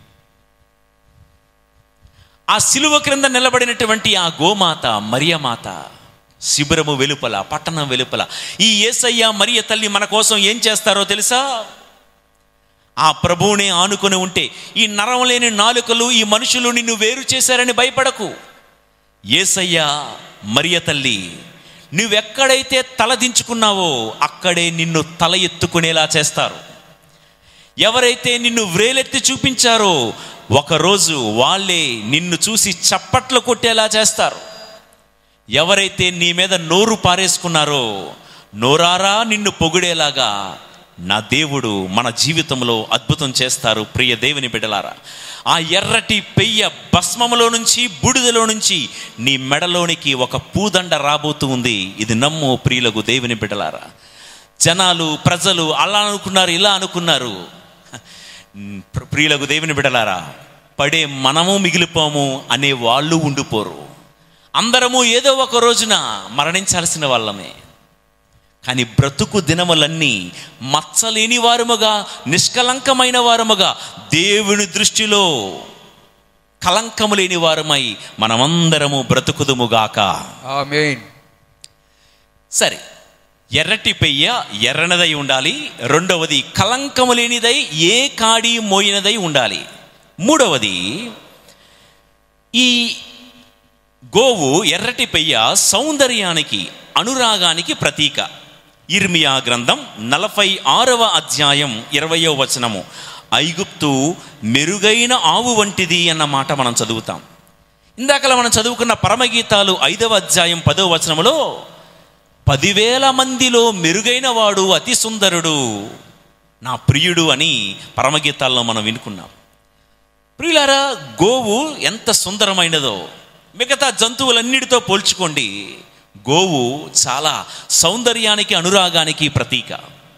ఆ సిలువ క్రింద నిలబడినటువంటి ఆ గోమాత మరియమాత శిబిరము వెలుపల పట్టణం వెలుపల ఈ ఏసయ్య మరియ తల్లి మన కోసం ఏం చేస్తారో తెలుసా ఆ ప్రభువుని ఆనుకొని ఉంటే ఈ నరం లేని నాలుకలు ఈ మనుషులు నిన్ను వేరు చేశారని భయపడకు ఏసయ్య మరియ తల్లి నువ్వెక్కడైతే తల దించుకున్నావో అక్కడే నిన్ను తల ఎత్తుకునేలా చేస్తారు ఎవరైతే నిన్ను వ్రేలెత్తి చూపించారో ఒకరోజు వాళ్ళే నిన్ను చూసి చప్పట్లు కొట్టేలా చేస్తారు ఎవరైతే నీ మీద నోరు పారేసుకున్నారో నోరారా నిన్ను పొగిడేలాగా నా దేవుడు మన జీవితంలో అద్భుతం చేస్తారు ప్రియ దేవుని బిడ్డలారా ఆ ఎర్రటి పెయ్య భస్మములో నుంచి బూడిదలో నుంచి నీ మెడలోనికి ఒక పూదండ రాబోతూ ఉంది ఇది నమ్ము ప్రియులకు దేవుని బిడ్డలారా జనాలు ప్రజలు అలా అనుకున్నారు ఇలా అనుకున్నారు ప్ర- ప్రియులకు దేవుని బిడలారా పడే మనము మిగిలిపోము అనే వాళ్ళు ఉండిపోరు అందరము ఏదో ఒక రోజున మరణించాల్సిన వాళ్ళమే కానీ బ్రతుకు దినములన్నీ మచ్చలేని వారముగా నిష్కలంకమైన వారముగా దేవుని దృష్టిలో కలంకము లేని వారమై మనమందరము బ్రతుకుదుముగాక ఆమేన్ సరే ఎర్రటి పెయ్య ఎర్రనదై ఉండాలి రెండవది కలంకము లేనిదై ఏ కాడి మోయినదై ఉండాలి మూడవది ఈ గోవు ఎర్రటి పెయ్య సౌందర్యానికి అనురాగానికి ప్రతీక ఇర్మియా గ్రంథం నలభై ఆరవ అధ్యాయం ఇరవయో వచనము ఐగుప్తు మెరుగైన ఆవు వంటిది అన్న మాట మనం చదువుతాం ఇందాకలా మనం చదువుకున్న పరమగీతాలు ఐదవ అధ్యాయం పదవ వచనములో పదివేల మందిలో మెరుగైన వాడు అతి సుందరుడు నా ప్రియుడు అని పరమగీతాల్లో మనం వినుకున్నాం ప్రియులారా గోవు ఎంత సుందరమైనదో మిగతా జంతువులన్నిటితో పోల్చుకోండి గోవు చాలా సౌందర్యానికి అనురాగానికి ప్రతీక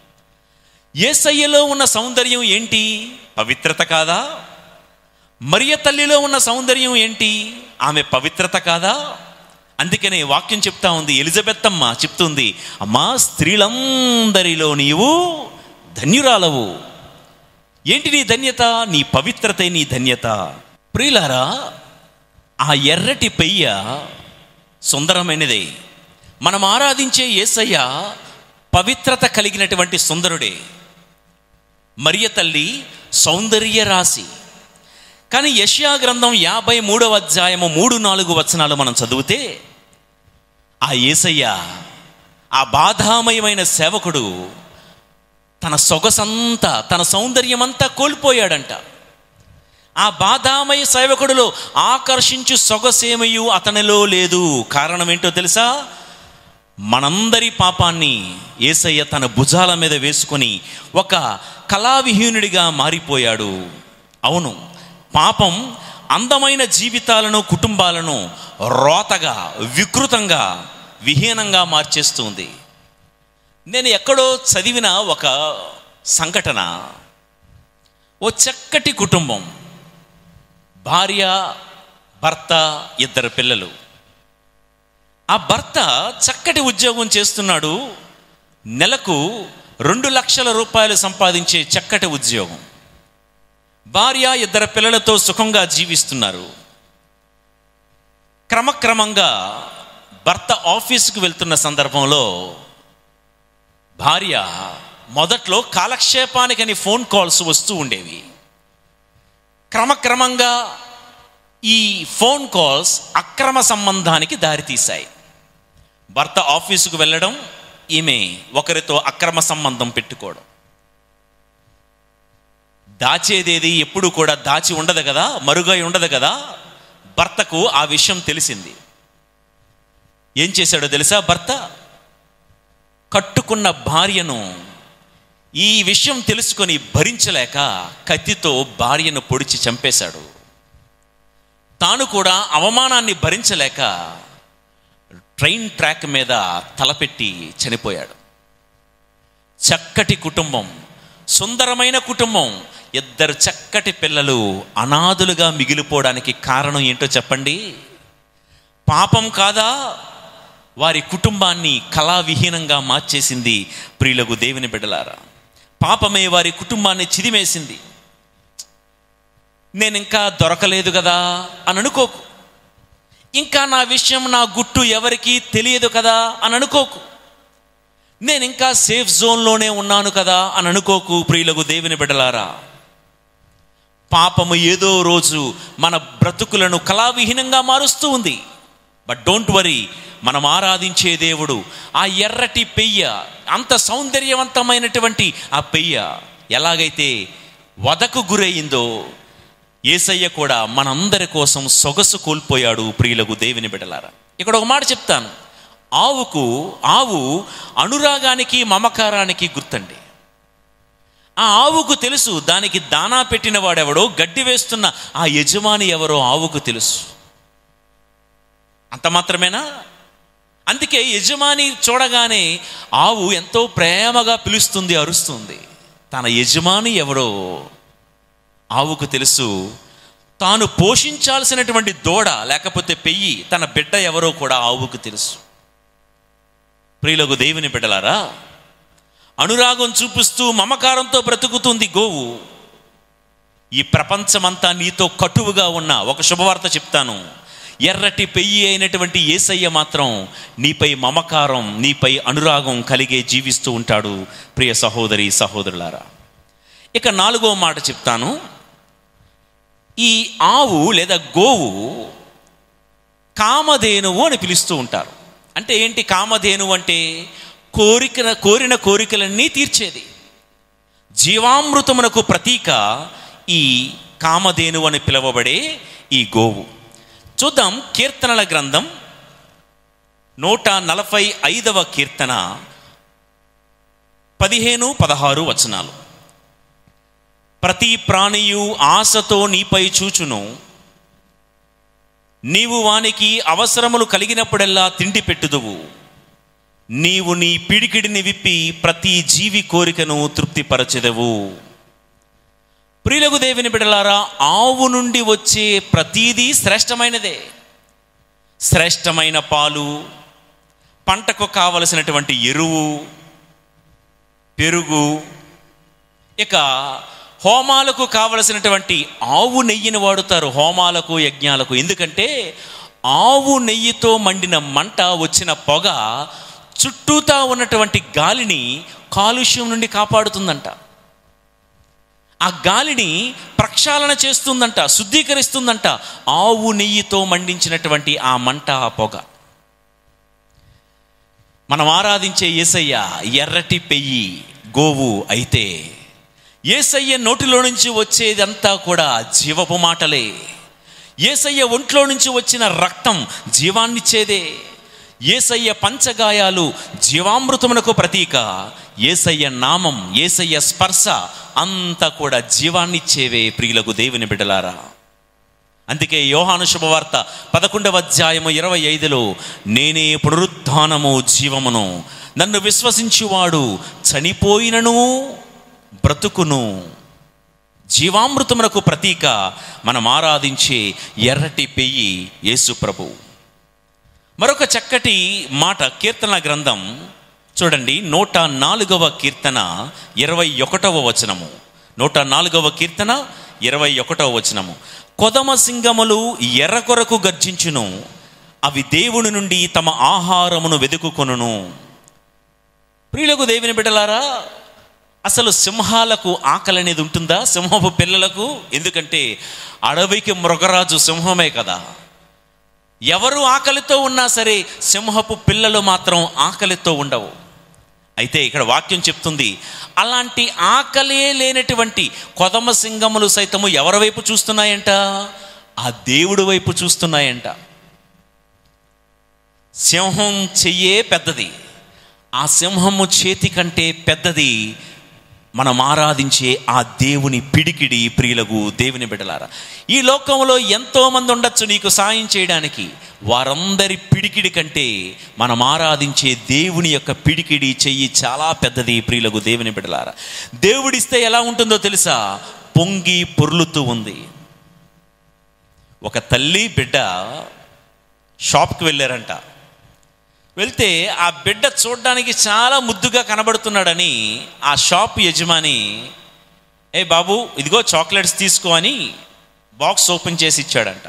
ఏసయ్యలో ఉన్న సౌందర్యం ఏంటి పవిత్రత కాదా మరియ తల్లిలో ఉన్న సౌందర్యం ఏంటి ఆమె పవిత్రత కాదా అందుకనే వాక్యం చెప్తా ఉంది ఎలిజబెత్ అమ్మ చెప్తుంది అమ్మా స్త్రీలందరిలో నీవు ధన్యురాలవు ఏంటి నీ ధన్యత నీ పవిత్రతే నీ ధన్యత ప్రియులారా ఆ ఎర్రటి పెయ్య సుందరమైనదే మనం ఆరాధించే యేసయ్య పవిత్రత కలిగినటువంటి సుందరుడే మరియ తల్లి సౌందర్య రాశి కానీ యష్యా గ్రంథం యాభై మూడవ అధ్యాయము మూడు నాలుగు వచనాలు మనం చదివితే ఆ యేసయ్య ఆ బాధామయమైన సేవకుడు తన సొగసంతా తన సౌందర్యమంతా కోల్పోయాడంట ఆ బాధామయ సేవకుడిలో ఆకర్షించు సొగసేమయు అతనిలో లేదు కారణం ఏంటో తెలుసా మనందరి పాపాన్ని ఏసయ్య తన భుజాల మీద వేసుకొని ఒక కళావిహీనుడిగా మారిపోయాడు అవును పాపం అందమైన జీవితాలను కుటుంబాలను రోతగా వికృతంగా విహీనంగా మార్చేస్తుంది నేను ఎక్కడో చదివిన ఒక సంఘటన ఓ చక్కటి కుటుంబం భార్య భర్త ఇద్దరు పిల్లలు ఆ భర్త చక్కటి ఉద్యోగం చేస్తున్నాడు నెలకు రెండు లక్షల రూపాయలు సంపాదించే చక్కటి ఉద్యోగం భార్య ఇద్దరు పిల్లలతో సుఖంగా జీవిస్తున్నారు క్రమక్రమంగా భర్త ఆఫీసుకు వెళ్తున్న సందర్భంలో భార్య మొదట్లో కాలక్షేపానికని ఫోన్ కాల్స్ వస్తూ ఉండేవి క్రమక్రమంగా ఈ ఫోన్ కాల్స్ అక్రమ సంబంధానికి దారితీశాయి భర్త ఆఫీసుకు వెళ్ళడం ఈమె ఒకరితో అక్రమ సంబంధం పెట్టుకోవడం దాచేదేది ఎప్పుడు కూడా దాచి ఉండదు కదా మరుగై ఉండదు కదా భర్తకు ఆ విషయం తెలిసింది ఏం చేశాడో తెలుసా భర్త కట్టుకున్న భార్యను ఈ విషయం తెలుసుకొని భరించలేక కత్తితో భార్యను పొడిచి చంపేశాడు తాను కూడా అవమానాన్ని భరించలేక ట్రైన్ ట్రాక్ మీద తలపెట్టి చనిపోయాడు చక్కటి కుటుంబం సుందరమైన కుటుంబం ఇద్దరు చక్కటి పిల్లలు అనాథులుగా మిగిలిపోవడానికి కారణం ఏంటో చెప్పండి పాపం కాదా వారి కుటుంబాన్ని కళావిహీనంగా మార్చేసింది ప్రియులకు దేవుని బిడ్డలారా పాపమే వారి కుటుంబాన్ని చిదిమేసింది నేను ఇంకా దొరకలేదు కదా అని అనుకోకు ఇంకా నా విషయం నా గుట్టు ఎవరికీ తెలియదు కదా అని అనుకోకు నేను ఇంకా సేఫ్ జోన్లోనే ఉన్నాను కదా అని అనుకోకు ప్రియులకు దేవుని బిడ్డలారా పాపము ఏదో రోజు మన బ్రతుకులను కళావిహీనంగా మారుస్తూ ఉంది బట్ డోంట్ వరీ మనం ఆరాధించే దేవుడు ఆ ఎర్రటి పెయ్య అంత సౌందర్యవంతమైనటువంటి ఆ పెయ్య ఎలాగైతే వదకు గురయిందో ఏసయ్య కూడా మనందరి కోసం సొగసు కోల్పోయాడు ప్రియులకు దేవుని బిడలారా ఇక్కడ ఒక మాట చెప్తాను ఆవుకు ఆవు అనురాగానికి మమకారానికి గుర్తండి ఆ ఆవుకు తెలుసు దానికి దానా పెట్టిన వాడెవడో గడ్డి వేస్తున్న ఆ యజమాని ఎవరో ఆవుకు తెలుసు అంత మాత్రమేనా అందుకే యజమాని చూడగానే ఆవు ఎంతో ప్రేమగా పిలుస్తుంది అరుస్తుంది తన యజమాని ఎవరో ఆవుకు తెలుసు తాను పోషించాల్సినటువంటి దూడ లేకపోతే పెయ్యి తన బిడ్డ ఎవరో కూడా ఆవుకు తెలుసు ప్రియులకు దేవుని బిడ్డలారా అనురాగం చూపిస్తూ మమకారంతో బ్రతుకుతుంది గోవు ఈ ప్రపంచమంతా నీతో కటువుగా ఉన్న ఒక శుభవార్త చెప్తాను ఎర్రటి పెయ్యి అయినటువంటి ఏసయ్య మాత్రం నీపై మమకారం నీపై అనురాగం కలిగే జీవిస్తూ ఉంటాడు ప్రియ సహోదరి సహోదరులారా ఇక నాలుగో మాట చెప్తాను ఈ ఆవు లేదా గోవు కామధేనువు అని పిలుస్తూ ఉంటారు అంటే ఏంటి కామధేనువు అంటే కోరిక కోరిన కోరికలన్నీ తీర్చేది జీవామృతమునకు ప్రతీక ఈ కామధేనువు అని పిలువబడే ఈ గోవు చూద్దాం కీర్తనల గ్రంథం నూట నలభై ఐదవ కీర్తన పదిహేను పదహారు వచనాలు ప్రతి ప్రాణియు ఆశతో నీపై చూచును నీవు వానికి అవసరములు కలిగినప్పుడెల్లా తిండి పెట్టుదువు నీవు నీ పిడికిడిని విప్పి ప్రతి జీవి కోరికను తృప్తిపరచెదవు ప్రియులకు దేవుని బిడలారా ఆవు నుండి వచ్చే ప్రతీదీ శ్రేష్టమైనదే శ్రేష్టమైన పాలు పంటకు కావలసినటువంటి ఎరువు పెరుగు ఇక హోమాలకు కావలసినటువంటి ఆవు నెయ్యిని వాడుతారు హోమాలకు యజ్ఞాలకు ఎందుకంటే ఆవు నెయ్యితో మండిన మంట వచ్చిన పొగ చుట్టూతా ఉన్నటువంటి గాలిని కాలుష్యం నుండి కాపాడుతుందంట ఆ గాలిని ప్రక్షాళన చేస్తుందంట శుద్ధీకరిస్తుందంట ఆవు నెయ్యితో మండించినటువంటి ఆ మంట ఆ పొగ మనం ఆరాధించే ఏసయ్య ఎర్రటి పెయ్యి గోవు అయితే ఏసయ్య నోటిలో నుంచి వచ్చేదంతా కూడా జీవపు మాటలే ఏసయ్య ఒంట్లో నుంచి వచ్చిన రక్తం జీవాన్నిచ్చేదే ఏసయ్య పంచగాయాలు జీవామృతమునకు ప్రతీక ఏసయ్య నామం ఏసయ్య స్పర్శ అంతా కూడా జీవాన్నిచ్చేవే ప్రియులకు దేవుని బిడ్డలారా అందుకే యోహాను శుభవార్త పదకొండవ అధ్యాయము ఇరవై ఐదులో నేనే పునరుత్థానము జీవమును నన్ను విశ్వసించువాడు చనిపోయినను బ్రతుకును జీవామృతమునకు ప్రతీక మనం ఆరాధించే ఎర్రటి పెయ్యి యేసు ప్రభు మరొక చక్కటి మాట కీర్తన గ్రంథం చూడండి నూట నాలుగవ కీర్తన ఇరవై ఒకటవ వచనము నూట నాలుగవ కీర్తన ఇరవై ఒకటవ వచనము కొదమ సింగములు ఎర్ర కొరకు గర్జించును అవి దేవుని నుండి తమ ఆహారమును వెదుకుకొనును ప్రియులకు దేవుని బిడ్డలారా అసలు సింహాలకు ఆకలి అనేది ఉంటుందా సింహపు పిల్లలకు ఎందుకంటే అడవికి మృగరాజు సింహమే కదా ఎవరు ఆకలితో ఉన్నా సరే సింహపు పిల్లలు మాత్రం ఆకలితో ఉండవు అయితే ఇక్కడ వాక్యం చెప్తుంది అలాంటి ఆకలే లేనటువంటి కొదమ సింగములు సైతము ఎవరి వైపు చూస్తున్నాయంట ఆ దేవుడి వైపు చూస్తున్నాయంట సింహం చెయ్యే పెద్దది ఆ సింహము చేతి కంటే పెద్దది మనం ఆరాధించే ఆ దేవుని పిడికిడి ప్రియులకు దేవుని బిడ్డలారా ఈ లోకంలో ఎంతో మంది ఉండొచ్చు నీకు సాయం చేయడానికి వారందరి పిడికిడి కంటే మనం ఆరాధించే దేవుని యొక్క పిడికిడి చెయ్యి చాలా పెద్దది ప్రియులకు దేవుని బిడ్డలారా దేవుడిస్తే ఎలా ఉంటుందో తెలుసా పొంగి పొర్లుతూ ఉంది ఒక తల్లి బిడ్డ షాప్కి వెళ్ళారంట వెళ్తే ఆ బిడ్డ చూడడానికి చాలా ముద్దుగా కనబడుతున్నాడని ఆ షాప్ యజమాని ఏ బాబు ఇదిగో చాక్లెట్స్ తీసుకో అని బాక్స్ ఓపెన్ చేసి ఇచ్చాడంట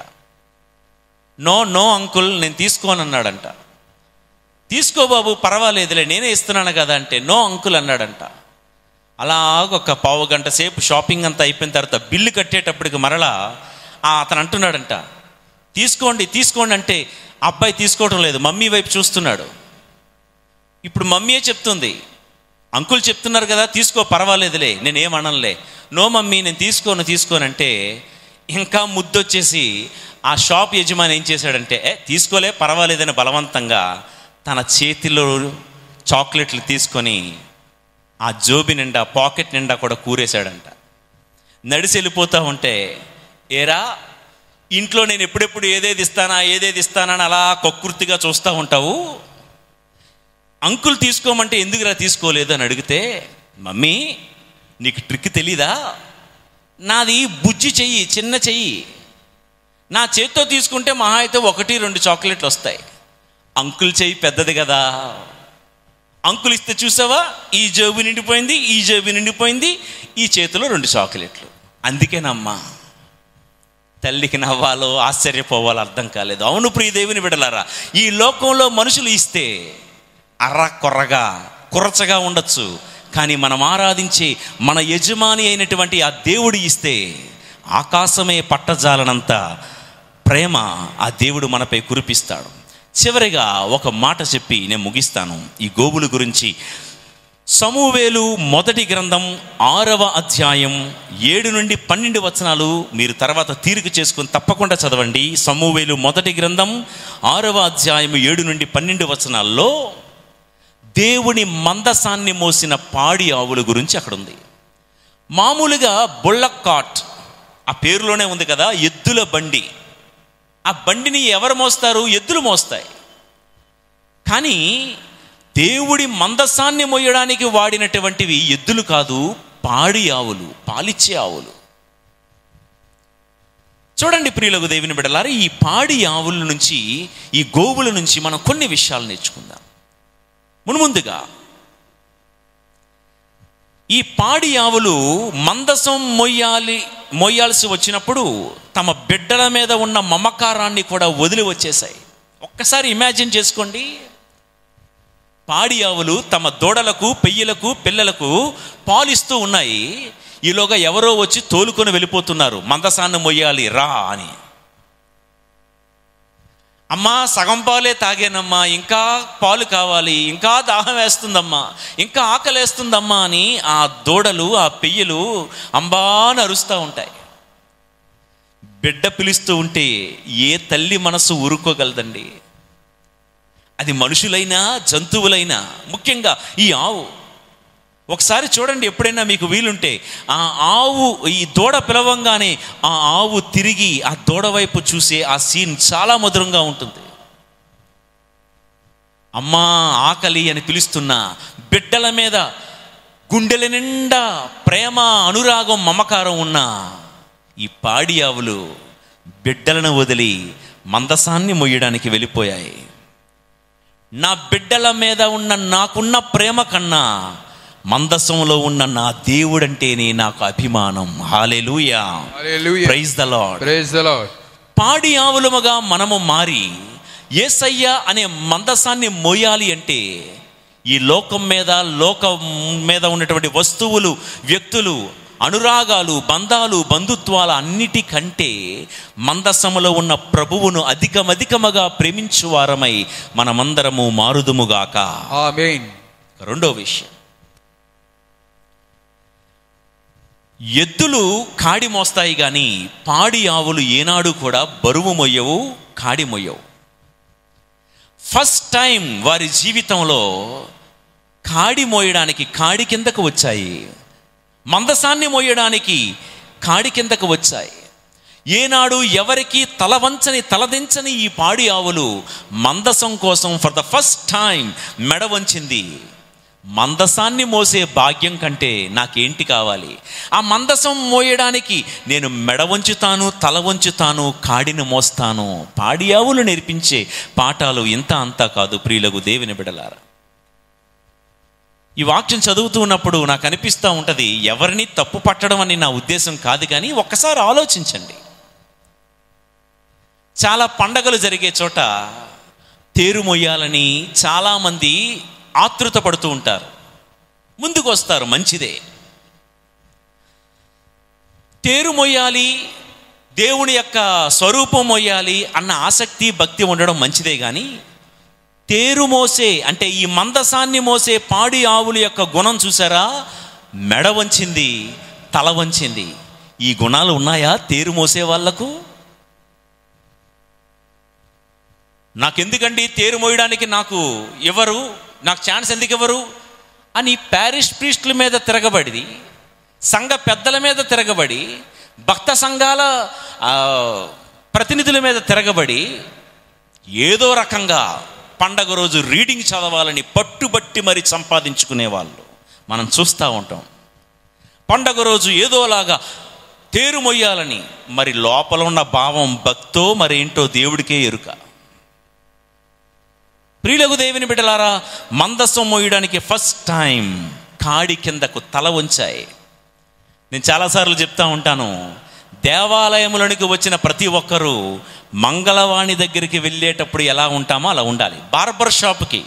నో నో అంకుల్ నేను తీసుకోను అన్నాడంట తీసుకో బాబు పర్వాలేదులే నేనే ఇస్తున్నాను కదా అంటే నో అంకుల్ అన్నాడంట అలా ఒక పావు గంట సేపు షాపింగ్ అంతా అయిపోయిన తర్వాత బిల్లు కట్టేటప్పటికి మరలా ఆ అతను అంటున్నాడంట తీసుకోండి తీసుకోండి అంటే ఆ అబ్బాయి తీసుకోవడం లేదు మమ్మీ వైపు చూస్తున్నాడు ఇప్పుడు మమ్మీయే చెప్తుంది అంకుల్ చెప్తున్నారు కదా తీసుకో పర్వాలేదులే నేనేమనలే నో మమ్మీ నేను తీసుకోను తీసుకోనంటే ఇంకా ముద్దొచ్చేసి ఆ షాప్ యజమాని ఏం చేశాడంటే ఏ తీసుకోలే పర్వాలేదని బలవంతంగా తన చేతిలో చాక్లెట్లు తీసుకొని ఆ జోబి నిండా పాకెట్ నిండా కూడా కూరేశాడంట నడిచి వెళ్ళిపోతూ ఉంటే ఏరా ఇంట్లో నేను ఎప్పుడెప్పుడు ఏదేది ఇస్తానా ఏదేది ఇస్తానా అని అలా కొక్కుర్తిగా చూస్తూ ఉంటావు అంకుల్ తీసుకోమంటే ఎందుకురా తీసుకోలేదు అని అడిగితే మమ్మీ నీకు ట్రిక్ తెలీదా నాది బుజ్జి చెయ్యి చిన్న చెయ్యి నా చేత్తో తీసుకుంటే మహా అయితే ఒకటి రెండు చాక్లెట్లు వస్తాయి అంకుల్ చెయ్యి పెద్దది కదా అంకుల్ ఇస్తే చూసావా ఈ జేబు నిండిపోయింది ఈ జేబు నిండిపోయింది ఈ చేతిలో రెండు చాక్లెట్లు అందుకేనమ్మా తల్లికి నవ్వాలో ఆశ్చర్యపోవాలో అర్థం కాలేదు అవును ప్రియ దేవుని బిడలారా ఈ లోకంలో మనుషులు ఇస్తే అర్ర కొర్రగా కురచగా ఉండొచ్చు కానీ మనం ఆరాధించే మన యజమాని అయినటువంటి ఆ దేవుడు ఇస్తే ఆకాశమే పట్టజాలనంత ప్రేమ ఆ దేవుడు మనపై కురిపిస్తాడు చివరిగా ఒక మాట చెప్పి నేను ముగిస్తాను ఈ గోవుల గురించి సమూవేలు మొదటి గ్రంథం ఆరవ అధ్యాయం ఏడు నుండి పన్నెండు వచనాలు మీరు తర్వాత తీరిక చేసుకుని తప్పకుండా చదవండి సమూవేలు మొదటి గ్రంథం ఆరవ అధ్యాయం ఏడు నుండి పన్నెండు వచనాల్లో దేవుని మందసాన్ని మోసిన పాడి ఆవుల గురించి అక్కడ ఉంది మామూలుగా బుల్లక్ కాట్ ఆ పేరులోనే ఉంది కదా ఎద్దుల బండి ఆ బండిని ఎవరు మోస్తారు ఎద్దులు మోస్తాయి కానీ దేవుడి మందసాన్ని మోయడానికి వాడినటువంటివి ఎద్దులు కాదు పాడి ఆవులు పాలిచ్చే ఆవులు చూడండి ప్రియులకు దేవుని బిడలారా ఈ పాడి ఆవుల నుంచి ఈ గోవుల నుంచి మనం కొన్ని విషయాలు నేర్చుకుందాం మున్ముందుగా ఈ పాడి ఆవులు మందసం మొయ్యాలి మొయ్యాల్సి వచ్చినప్పుడు తమ బిడ్డల మీద ఉన్న మమకారాన్ని కూడా వదిలి వచ్చేసాయి ఒక్కసారి ఇమాజిన్ చేసుకోండి పాడి ఆవులు తమ దూడలకు పెయ్యలకు పిల్లలకు పాలిస్తూ ఉన్నాయి ఈలోగా ఎవరో వచ్చి తోలుకొని వెళ్ళిపోతున్నారు మందసాన్ని మొయ్యాలి రా అని అమ్మా సగం పాలే తాగానమ్మా ఇంకా పాలు కావాలి ఇంకా దాహం వేస్తుందమ్మా ఇంకా ఆకలేస్తుందమ్మా అని ఆ దూడలు ఆ పెయ్యలు అంబాని అరుస్తూ ఉంటాయి బిడ్డ పిలుస్తూ ఉంటే ఏ తల్లి మనసు ఊరుకోగలదండి అది మనుషులైనా జంతువులైనా ముఖ్యంగా ఈ ఆవు ఒకసారి చూడండి ఎప్పుడైనా మీకు వీలుంటే ఆ ఆవు ఈ దూడ పిలవంగానే ఆ ఆవు తిరిగి ఆ దూడ వైపు చూసే ఆ సీన్ చాలా మధురంగా ఉంటుంది అమ్మా ఆకలి అని పిలుస్తున్న బిడ్డల మీద గుండెల నిండా ప్రేమ అనురాగం మమకారం ఉన్న ఈ పాడి ఆవులు బిడ్డలను వదిలి మందసాన్ని మొయ్యడానికి వెళ్ళిపోయాయి నా బిడ్డల మీద ఉన్న నాకున్న ప్రేమ కన్నా మందసంలో ఉన్న నా దేవుడంటేనే నాకు అభిమానం hallelujah Hallelujah. Praise the lord Praise the Lord. పాడి ఆవులముగా మనము మారి ఏసయ్య అనే మందసాన్ని మోయాలి అంటే ఈ లోకం మీద లోకం మీద ఉన్నటువంటి వస్తువులు వ్యక్తులు అనురాగాలు బంధాలు బంధుత్వాల అన్నిటికంటే మందసములో ఉన్న ప్రభువును అధికమధికముగా ప్రేమించువారమై మనమందరము మారుదుముగాక Amen. రెండో విషయం ఎద్దులు కాడి మోస్తాయి కానీ పాడి ఆవులు ఏనాడు కూడా బరువు మొయ్యవు కాడి మొయ్యవు ఫస్ట్ టైం వారి జీవితంలో కాడి మోయడానికి కాడి కిందకు వచ్చాయి మందసాన్ని మోయడానికి కాడి కిందకు వచ్చాయి ఏనాడు ఎవరికి తల వంచని తలదించని ఈ పాడి ఆవులు మందసం కోసం ఫర్ ద ఫస్ట్ టైం మెడ వంచింది మందసాన్ని మోసే భాగ్యం కంటే నాకేంటి కావాలి ఆ మందసం మోయడానికి నేను మెడ వంచుతాను తల వంచుతాను కాడిని మోస్తాను పాడి ఆవులు నేర్పించే పాఠాలు ఇంత అంతా కాదు ప్రియులకు దేవుని బిడలారా ఈ వాక్యం చదువుతూ ఉన్నప్పుడు నాకు అనిపిస్తూ ఉంటుంది ఎవరిని తప్పు పట్టడం అని నా ఉద్దేశం కాదు కానీ ఒక్కసారి ఆలోచించండి చాలా పండగలు జరిగే చోట తేరు మొయ్యాలని చాలామంది ఆతృత పడుతూ ఉంటారు ముందుకు వస్తారు మంచిదే తేరు మొయ్యాలి దేవుని యొక్క స్వరూపం మొయ్యాలి అన్న ఆసక్తి భక్తి ఉండడం మంచిదే కానీ తేరు మోసే అంటే ఈ మందసాన్ని మోసే పాడి ఆవుల యొక్క గుణం చూసారా మెడ వంచింది తల వంచింది ఈ గుణాలు ఉన్నాయా తేరు మోసే వాళ్లకు నాకెందుకండి తేరు మోయడానికి నాకు ఎవరు నాకు ఛాన్స్ ఎందుకు ఇవ్వరు అని ప్యారిష్ ప్రీస్టుల మీద తిరగబడి సంఘ పెద్దల మీద తిరగబడి భక్త సంఘాల ఆ, ప్రతినిధుల మీద తిరగబడి ఏదో రకంగా పండగ రోజు రీడింగ్ చదవాలని పట్టుబట్టి మరి సంపాదించుకునే వాళ్ళు మనం చూస్తూ ఉంటాం పండగ రోజు ఏదోలాగా తేరు మొయ్యాలని మరి లోపల ఉన్న భావం భక్తో మరేంటో దేవుడికే ఎరుక ప్రియులకు దేవుని బిడ్డలారా మందస్సం మోయడానికి ఫస్ట్ టైం కాడి కిందకు తల వంచాయి నేను చాలాసార్లు చెప్తా ఉంటాను దేవాలయములోనికి వచ్చిన ప్రతి ఒక్కరూ మంగళవాణి దగ్గరికి వెళ్ళేటప్పుడు ఎలా ఉంటామో అలా ఉండాలి బార్బర్ షాప్కి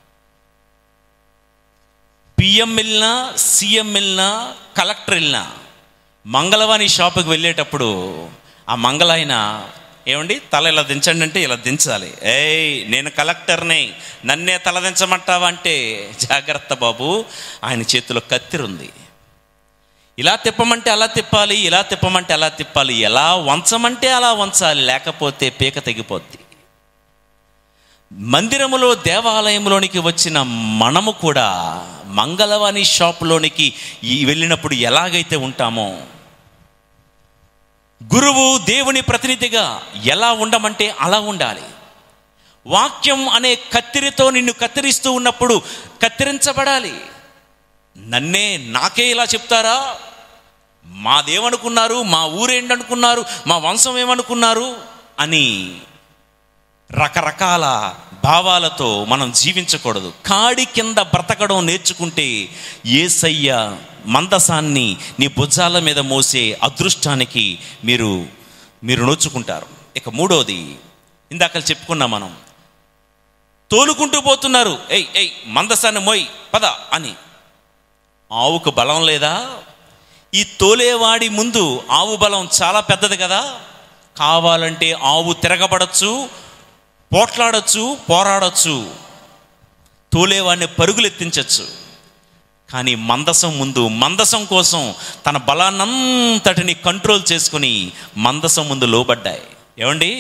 పిఎం వెళ్ళినా సీఎం వెళ్ళినా కలెక్టర్ వెళ్ళినా మంగళవాణి షాపుకి వెళ్ళేటప్పుడు ఆ మంగళాయన ఏమండి తల ఇలా దించండి అంటే ఇలా దించాలి ఏయ్ నేను కలెక్టర్ని నన్నే తల దించమంటావా అంటే జాగ్రత్త బాబు ఆయన చేతిలో కత్తిరుంది ఇలా తిప్పమంటే అలా తిప్పాలి ఇలా తిప్పమంటే అలా తిప్పాలి ఎలా వంచమంటే అలా వంచాలి లేకపోతే పీక తెగిపోద్ది మందిరములో దేవాలయంలోనికి వచ్చిన మనము కూడా మంగళవాణి షాపులోనికి ఈ వెళ్ళినప్పుడు ఎలాగైతే ఉంటామో గురువు దేవుని ప్రతినిధిగా ఎలా ఉండమంటే అలా ఉండాలి వాక్యం అనే కత్తిరితో నిన్ను కత్తిరిస్తూ ఉన్నప్పుడు కత్తిరించబడాలి నన్నే నాకే ఇలా చెప్తారా మాదేమనుకున్నారు మా ఊరేంటనుకున్నారు మా వంశం ఏమనుకున్నారు అని రకరకాల భావాలతో మనం జీవించకూడదు కాడి కింద బ్రతకడం నేర్చుకుంటే ఏసయ్య మందసాన్ని నీ భుజాల మీద మోసే అదృష్టానికి మీరు మీరు నోచుకుంటారు ఇక మూడోది ఇందాక చెప్పుకున్నాం మనం తోలుకుంటూ పోతున్నారు ఎయ్ ఎయ్ మందసాన్ని మోయ్ పద అని ఆవుకు బలం లేదా ఈ తోలేవాడి ముందు ఆవు బలం చాలా పెద్దది కదా కావాలంటే ఆవు తిరగబడచ్చు పోట్లాడచ్చు పోరాడచ్చు తోలేవాడిని పరుగులెత్తించవచ్చు కానీ మందసం ముందు మందసం కోసం తన బలాన్నంతటిని కంట్రోల్ చేసుకుని మందసం ముందు లోబడ్డాయి ఏమండి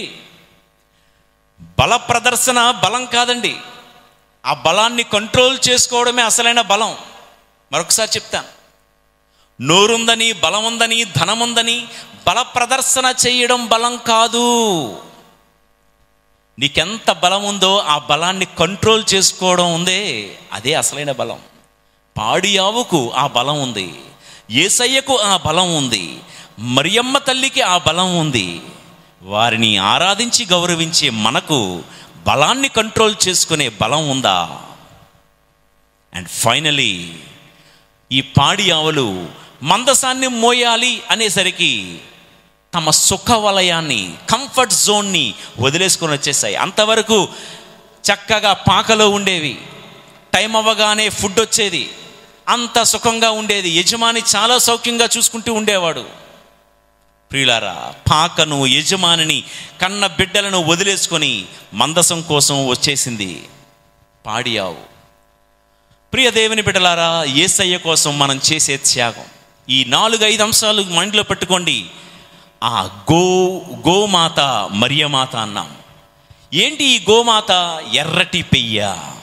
బల ప్రదర్శన బలం కాదండి ఆ బలాన్ని కంట్రోల్ చేసుకోవడమే అసలైన బలం మరొకసారి చెప్తాను నోరుందని బలముందని ధనముందని బల ప్రదర్శన చేయడం బలం కాదు నీకెంత బలం ఉందో ఆ బలాన్ని కంట్రోల్ చేసుకోవడం ఉందే అదే అసలైన బలం పాడి ఆవుకు ఆ బలం ఉంది ఏసయ్యకు ఆ బలం ఉంది మరియమ్మ తల్లికి ఆ బలం ఉంది వారిని ఆరాధించి గౌరవించే మనకు బలాన్ని కంట్రోల్ చేసుకునే బలం ఉందా అండ్ ఫైనలీ ఈ పాడి ఆవులు మందసాన్ని మోయాలి అనేసరికి తమ సుఖ వలయాన్ని కంఫర్ట్ జోన్ని వదిలేసుకొని వచ్చేసాయి అంతవరకు చక్కగా పాకలో ఉండేవి టైం అవ్వగానే ఫుడ్ వచ్చేది అంత సుఖంగా ఉండేది యజమాని చాలా సౌఖ్యంగా చూసుకుంటూ ఉండేవాడు ప్రియులారా పాకను యజమానిని కన్న బిడ్డలను వదిలేసుకొని మందసం కోసం వచ్చేసింది పాడియావు ప్రియ దేవుని బిడ్డలారా ఏసయ్య కోసం మనం చేసే త్యాగం ఈ నాలుగు ఐదు అంశాలు మైండ్లో పెట్టుకోండి ఆ గో గోమాత మరియమాత అన్నాం ఏంటి ఈ గోమాత ఎర్రటి పెయ్య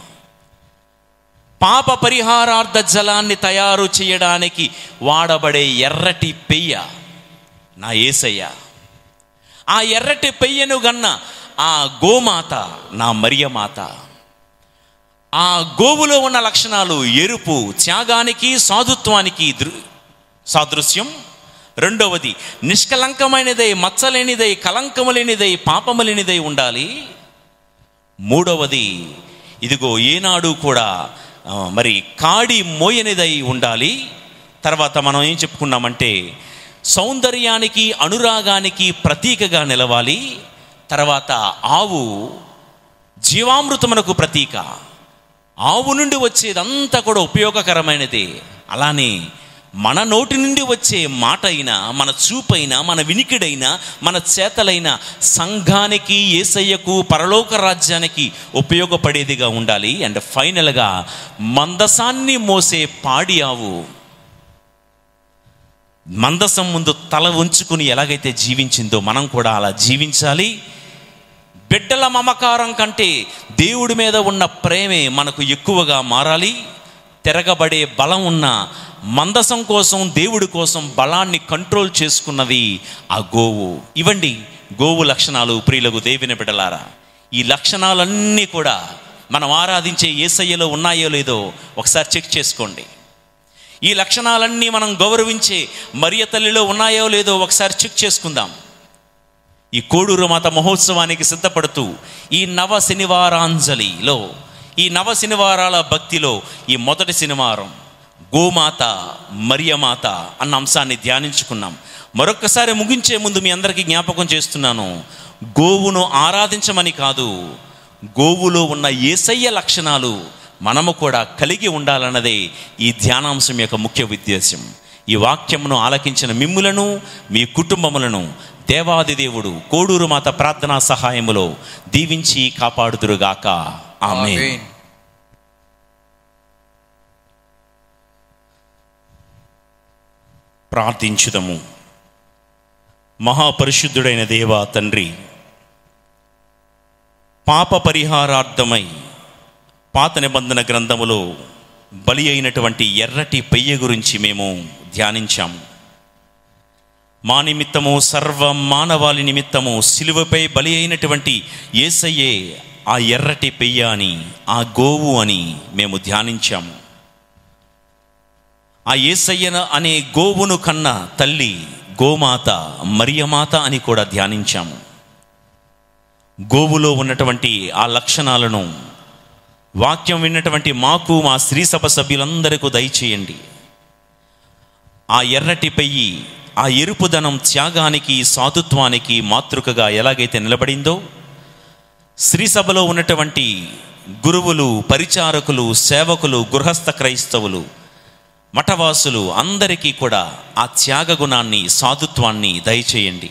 పాప పరిహారార్థ జలాన్ని తయారు చేయడానికి వాడబడే ఎర్రటి పెయ్య నా ఏసయ్య ఆ ఎర్రటి పెయ్యను గన్న ఆ గోమాత నా మరియమాత ఆ గోవులో ఉన్న లక్షణాలు ఎరుపు త్యాగానికి సాధుత్వానికి దృ- సాదృశ్యం రెండవది నిష్కలంకమైనదై మచ్చలేనిదై కలంకము లేనిదై పాపము లేనిదై ఉండాలి మూడవది ఇదిగో ఏనాడు కూడా ఆ, మరి కాడి మోయనిదై ఉండాలి తర్వాత మనం ఏం చెప్పుకున్నామంటే సౌందర్యానికి అనురాగానికి ప్రతీకగా నిలవాలి తర్వాత ఆవు జీవామృతమునకు ప్రతీక ఆవు నుండి వచ్చేదంతా కూడా ఉపయోగకరమైనది అలానే మన నోటి నుండి వచ్చే మాట అయినా మన చూపైనా మన వినికిడైనా మన చేతలైన సంఘానికి ఏసయ్యకు పరలోక రాజ్యానికి ఉపయోగపడేదిగా ఉండాలి అండ్ ఫైనల్గా మందసాన్ని మోసే పాడి ఆవు మందసం ముందు తల ఉంచుకుని ఎలాగైతే జీవించిందో మనం కూడా అలా జీవించాలి బిడ్డల మమకారం కంటే దేవుడి మీద ఉన్న ప్రేమే మనకు ఎక్కువగా మారాలి తిరగబడే బలం ఉన్న మందసం కోసం దేవుడి కోసం బలాన్ని కంట్రోల్ చేసుకున్నది ఆ గోవు ఇవండి గోవు లక్షణాలు ప్రియులకు దేవుని బిడ్డలారా ఈ లక్షణాలన్నీ కూడా మనం ఆరాధించే ఏసయ్యలో ఉన్నాయో లేదో ఒకసారి చెక్ చేసుకోండి ఈ లక్షణాలన్నీ మనం గౌరవించే మరియ తల్లిలో ఉన్నాయో లేదో ఒకసారి చెక్ చేసుకుందాం ఈ కోడూరు మాత మహోత్సవానికి సిద్ధపడుతూ ఈ నవ శనివారాంజలిలో ఈ నవ శనివారాల భక్తిలో ఈ మొదటి శనివారం గోమాత మరియమాత అన్న అంశాన్ని ధ్యానించుకున్నాం మరొక్కసారి ముగించే ముందు మీ అందరికీ జ్ఞాపకం చేస్తున్నాను గోవును ఆరాధించమని కాదు గోవులో ఉన్న ఏసయ్య లక్షణాలు మనము కూడా కలిగి ఉండాలన్నదే ఈ ధ్యానాంశం యొక్క ముఖ్య ఉద్దేశం ఈ వాక్యమును ఆలకించిన మిమ్ములను మీ కుటుంబములను దేవాది దేవుడు కోడూరు మాత ప్రార్థనా సహాయములో దీవించి కాపాడుదురుగాక ఆమె ఆమేన్. ప్రార్థించుదము మహాపరిశుద్ధుడైన దేవా తండ్రి పాప పరిహారార్థమై పాత నిబంధన గ్రంథములో బలి అయినటువంటి ఎర్రటి పెయ్య గురించి మేము ధ్యానించాము మా నిమిత్తము సర్వ మానవాళి నిమిత్తము సిలువపై బలి అయినటువంటి ఏసయ్యే ఆ ఎర్రటి పెయ్య అని ఆ గోవు అని మేము ధ్యానించాము ఆ ఏసయ్యన అనే గోవును కన్న తల్లి గోమాత మరియమాత అని కూడా ధ్యానించాము గోవులో ఉన్నటువంటి ఆ లక్షణాలను వాక్యం విన్నటువంటి మాకు మా స్త్రీ సభ సభ్యులందరికీ దయచేయండి ఆ ఎర్రటి పెయ్యి ఆ ఎరుపుదనం త్యాగానికి సాధుత్వానికి మాతృకగా ఎలాగైతే నిలబడిందో స్త్రీ సభలో ఉన్నటువంటి గురువులు పరిచారకులు సేవకులు గృహస్థ క్రైస్తవులు మఠవాసులు అందరికీ కూడా ఆ త్యాగ గుణాన్ని సాధుత్వాన్ని దయచేయండి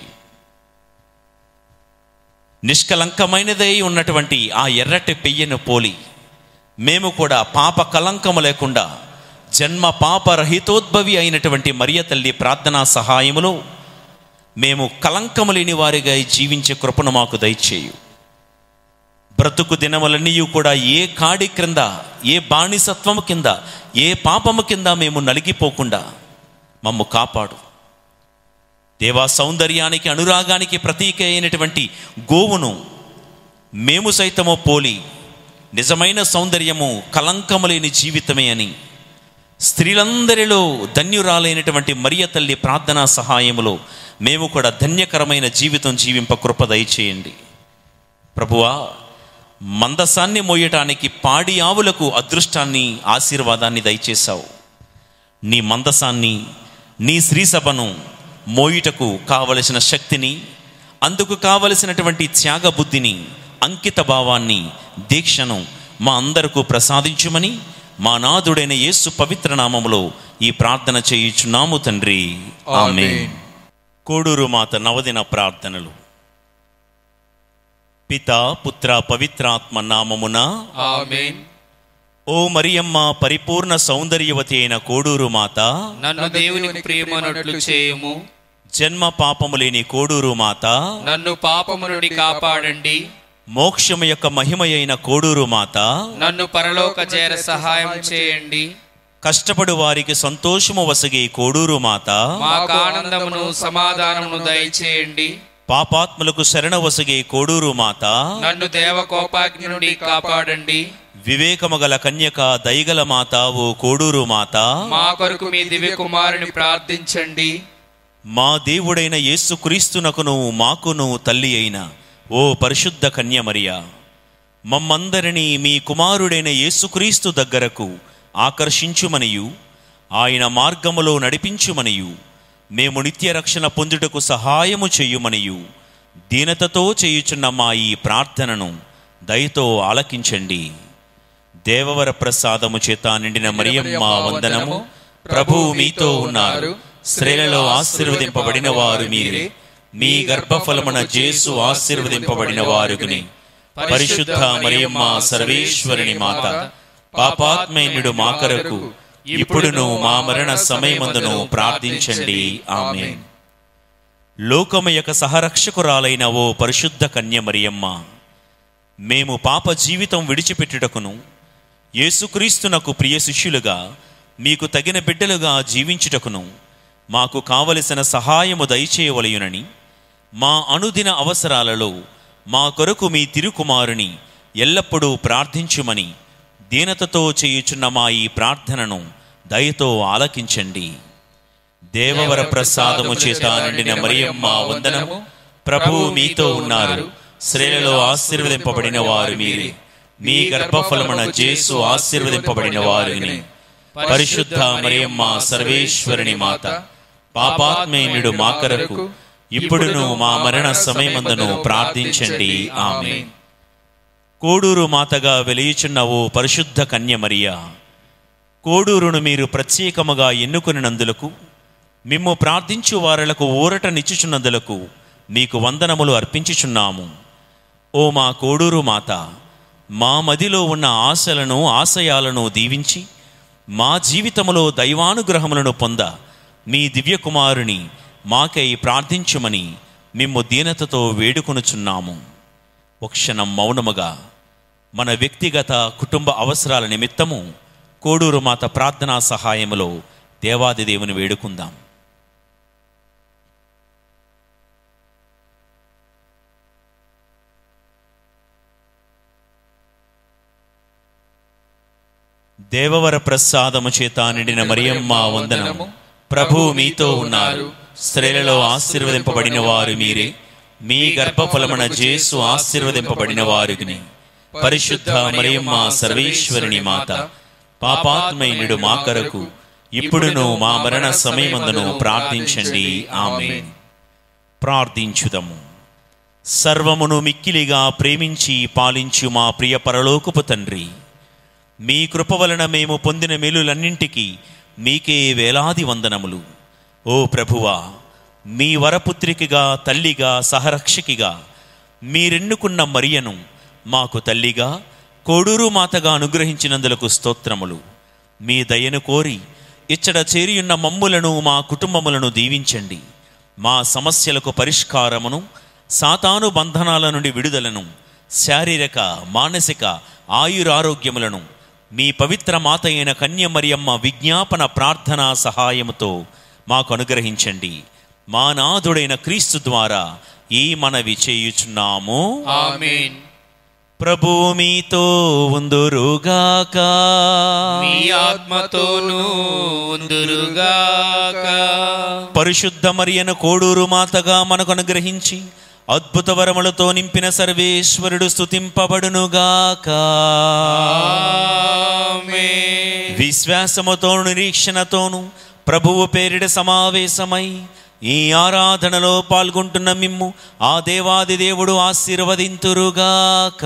నిష్కలంకమైనదై ఉన్నటువంటి ఆ ఎర్రటి పెయ్యను పోలి మేము కూడా పాప కలంకము లేకుండా జన్మ పాప రహితోద్భవి అయినటువంటి మరియ తల్లి ప్రార్థనా సహాయములో మేము కలంకము లేని వారిగా జీవించే కృపను మాకు దయచేయు బ్రతుకు దినములన్నీ కూడా ఏ కాడి క్రింద ఏ బానిసత్వము కింద ఏ పాపము కింద మేము నలిగిపోకుండా మమ్ము కాపాడు దేవా సౌందర్యానికి అనురాగానికి ప్రతీక అయినటువంటి గోవును మేము సైతము పోలి నిజమైన సౌందర్యము కలంకము లేని జీవితమే అని స్త్రీలందరిలో ధన్యురాలైనటువంటి మరియ తల్లి ప్రార్థనా సహాయములో మేము కూడా ధన్యకరమైన జీవితం జీవింప కృప దయచేయండి ప్రభువా మందసాన్ని మోయటానికి పాడి ఆవులకు అదృష్టాన్ని ఆశీర్వాదాన్ని దయచేశావు నీ మందసాన్ని నీ శ్రీసభను మోయుటకు కావలసిన శక్తిని అందుకు కావలసినటువంటి త్యాగ బుద్ధిని అంకిత భావాన్ని దీక్షను మా అందరకు ప్రసాదించుమని మా నాదుడైన యేసు పవిత్ర నామములో ఈ ప్రార్థన చేయుచున్నాము తండ్రి ఆమె ఆమేన్. కోడూరు మాత నవదిన ప్రార్థనలు పిత పుత్ర పవిత్రాత్మ నామమున ఆమేన్ ఓ మరియమ్మ పరిపూర్ణ సౌందర్యవతి అయిన కోడూరు మాత నన్ను దేవునికి ప్రియమనట్లు చేయము జన్మ పాపము లేని కోడూరు మాత నన్ను పాపము నుండి కాపాడండి మోక్షము యొక్క మహిమయైన కోడూరు మాత నన్ను పరలోక చేర సహాయం చేయండి కష్టపడు వారికి సంతోషము వసగే కోడూరు మాత మాకు ఆనందమును సమాధానమును దయచేయండి పాపాత్ములకు శరణ వసగే కోడూరు మాత నన్ను దేవ కోపాగ్ని నుండి కాపాడండి వివేకము గల కన్యక దయగల మాత ఓ కోడూరు మాత మా కొరకు మీ దివ్య కుమారుని ప్రార్థించండి మా దేవుడైన యేసుక్రీస్తునకును మాకును తల్లి అయిన ఓ పరిశుద్ధ కన్యమరియా మమ్మందరినీ మీ కుమారుడైన యేసుక్రీస్తు దగ్గరకు ఆకర్షించుమనియు ఆయన మార్గములో నడిపించుమనియు మేము నిత్య రక్షణ పొందుటకు సహాయము చెయ్యుమనియు దీనతతో చేయుచున్న మా ఈ ప్రార్థనను దయతో ఆలకించండి దేవవర ప్రసాదము చేత నిండిన మరియమ్మ వందనము ప్రభువు మీతో ఉన్నారు స్త్రీలలో ఆశీర్వదింపబడిన వారు మీరే మీ గర్భఫలమున జేసు ఆశీర్వదింపబడిన వారుగుని పరిశుద్ధ మరియమ్మ సర్వేశ్వరుని మాత పాపాత్మేయుడు మా కొరకు ఇప్పుడును మా మరణ సమయమందును ప్రార్థించండి ఆమె లోకము యొక్క సహరక్షకురాలైన ఓ పరిశుద్ధ కన్య మరియమ్మ మేము పాప జీవితం విడిచిపెట్టుటకును యేసుక్రీస్తునకు ప్రియ శిష్యులుగా మీకు తగిన బిడ్డలుగా జీవించుటకును మాకు కావలసిన సహాయము దయచేయవలయునని మా అనుదిన అవసరాలలో మా కొరకు మీ తిరుకుమారుని ఎల్లప్పుడూ ప్రార్థించుమని దీనతతో చేయుచున్న మా ఈ ప్రార్థనను దయతో ఆలకించండి దేవవర ప్రసాదము చేత నిండిన మరియమ్మ వందనము ప్రభువు మీతో ఉన్నారు స్త్రీలలో ఆశీర్వదింపబడిన వారు మీరే మీ గర్భఫలమున జేసు ఆశీర్వదింపబడిన వారిని పరిశుద్ధ మరియమ్మ సర్వేశ్వరుని మాత పాపాత్మేయుడు మా కొరకు ఇప్పుడును మా మరణ సమయమందును ప్రార్థించండి ఆమె కోడూరు మాతగా వెలియుచున్న ఓ పరిశుద్ధ కన్యమరియా కోడూరును మీరు ప్రత్యేకముగా ఎన్నుకునినందులకు మిమ్ము ప్రార్థించు వారలకు ఊరట నిచ్చుచున్నందులకు మీకు వందనములు అర్పించుచున్నాము ఓ మా కోడూరు మాత మా మదిలో ఉన్న ఆశలను ఆశయాలను దీవించి మా జీవితములో దైవానుగ్రహములను పొంద మీ దివ్యకుమారుని మాకై ప్రార్థించుమని మిమ్ము దీనతతో వేడుకొనుచున్నాము ఒక క్షణం మౌనముగా మన వ్యక్తిగత కుటుంబ అవసరాల నిమిత్తము కోడూరు మాత ప్రార్థనా సహాయములో దేవాది దేవుని వేడుకుందాం దేవవర ప్రసాదము చేత నిండిన మరియమ్మ వందనము ప్రభు మీతో ఉన్నారు స్త్రీలలో ఆశీర్వదింపబడిన వారు మీరే మీ గర్భఫలమున జేసు ఆశీర్వదింపబడిన వారుని పరిశుద్ధ మరియమ్మ సర్వేశ్వరుని మాత పాపాత్మయునుడు మా కొరకు ఇప్పుడును మా మరణ సమయమందును ప్రార్థించండి ఆమె ప్రార్థించుదము సర్వమును మిక్కిలిగా ప్రేమించి పాలించు మా ప్రియ పరలోకపు తండ్రి మీ కృప వలన మేము పొందిన మేలులన్నింటికీ మీకే వేలాది వందనములు ఓ ప్రభువా మీ వరపుత్రికగా తల్లిగా సహరక్షకిగా మీరెన్నుకున్న మరియను మాకు తల్లిగా కోడూరు మాతగా అనుగ్రహించినందులకు స్తోత్రములు మీ దయను కోరి ఇచ్చట చేరియున్న మమ్ములను మా కుటుంబములను దీవించండి మా సమస్యలకు పరిష్కారమును సాతాను బంధనాల నుండి విడుదలను శారీరక మానసిక ఆయురారోగ్యములను మీ పవిత్ర మాత అయిన కన్యమరియమ్మ విజ్ఞాపన ప్రార్థనా సహాయముతో మాకు అనుగ్రహించండి మా నాథుడైన క్రీస్తు ద్వారా ఈ మనవి చేయుచున్నాము ఆమేన్ ప్రభువు మీతో ఉందురుగాక మీ ఆత్మతోనూ ఉందురుగాక పరిశుద్ధ మరియను కోడూరు మాతగా మనకు అనుగ్రహించి అద్భుత వరములతో నింపిన సర్వేశ్వరుడు స్తుతింపబడునుగాక ఆమేన్ విశ్వాసముతోను నిరీక్షణతోను ప్రభువు పేరిట సమావేశమై ఈ ఆరాధనలో పాల్గొంటున్న మిమ్ము ఆ దేవాది దేవుడు ఆశీర్వదింతురుగాక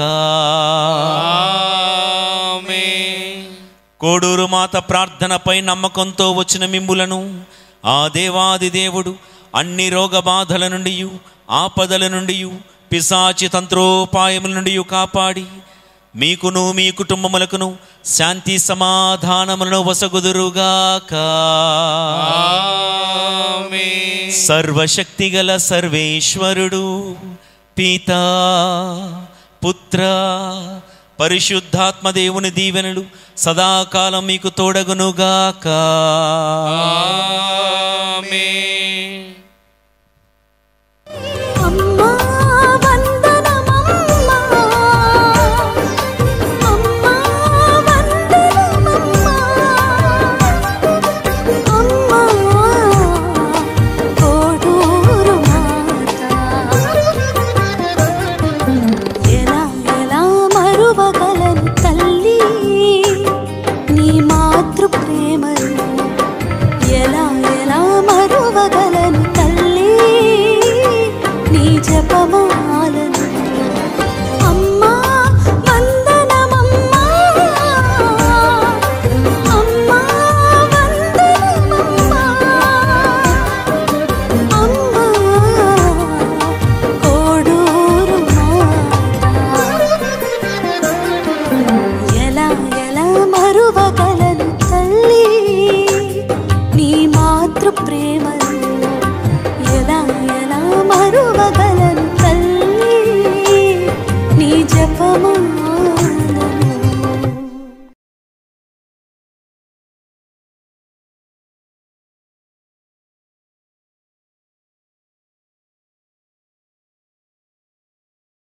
ఆమేన్ కోడూరు మాత ప్రార్థనపై నమ్మకంతో వచ్చిన మిమ్ములను ఆ దేవాది దేవుడు అన్ని రోగ బాధల నుండి ఆపదల నుండి పిశాచి తంత్రోపాయముల నుండి కాపాడి మీకును మీ కుటుంబములకును శాంతి సమాధానములను వసగుదురుగాక ఆమేన్ సర్వశక్తిగల సర్వేశ్వరుడు పితా పుత్ర పరిశుద్ధాత్మ దేవుని దీవెనలు సదాకాలం మీకు తోడగునుగాక ఆమేన్ అమ్మా వందనమమ్మా అమ్మా వందనమమ్మా అమ్మా కోడూరు మాత ఎలా ఎలా మరువగలను తల్లి నీ మాతృ ప్రేమను ఎలా ఎలా మరువగలను తల్లి నీ జపమాలను అమ్మా వందనమమ్మా అమ్మా వందనమమ్మా అమ్మా కోడూరు ఎలా ఎలా మరువగలను తల్లి నీ మాతృ ప్రేమను ఎలా ఎలా మరువగలను తల్లి నీ జపము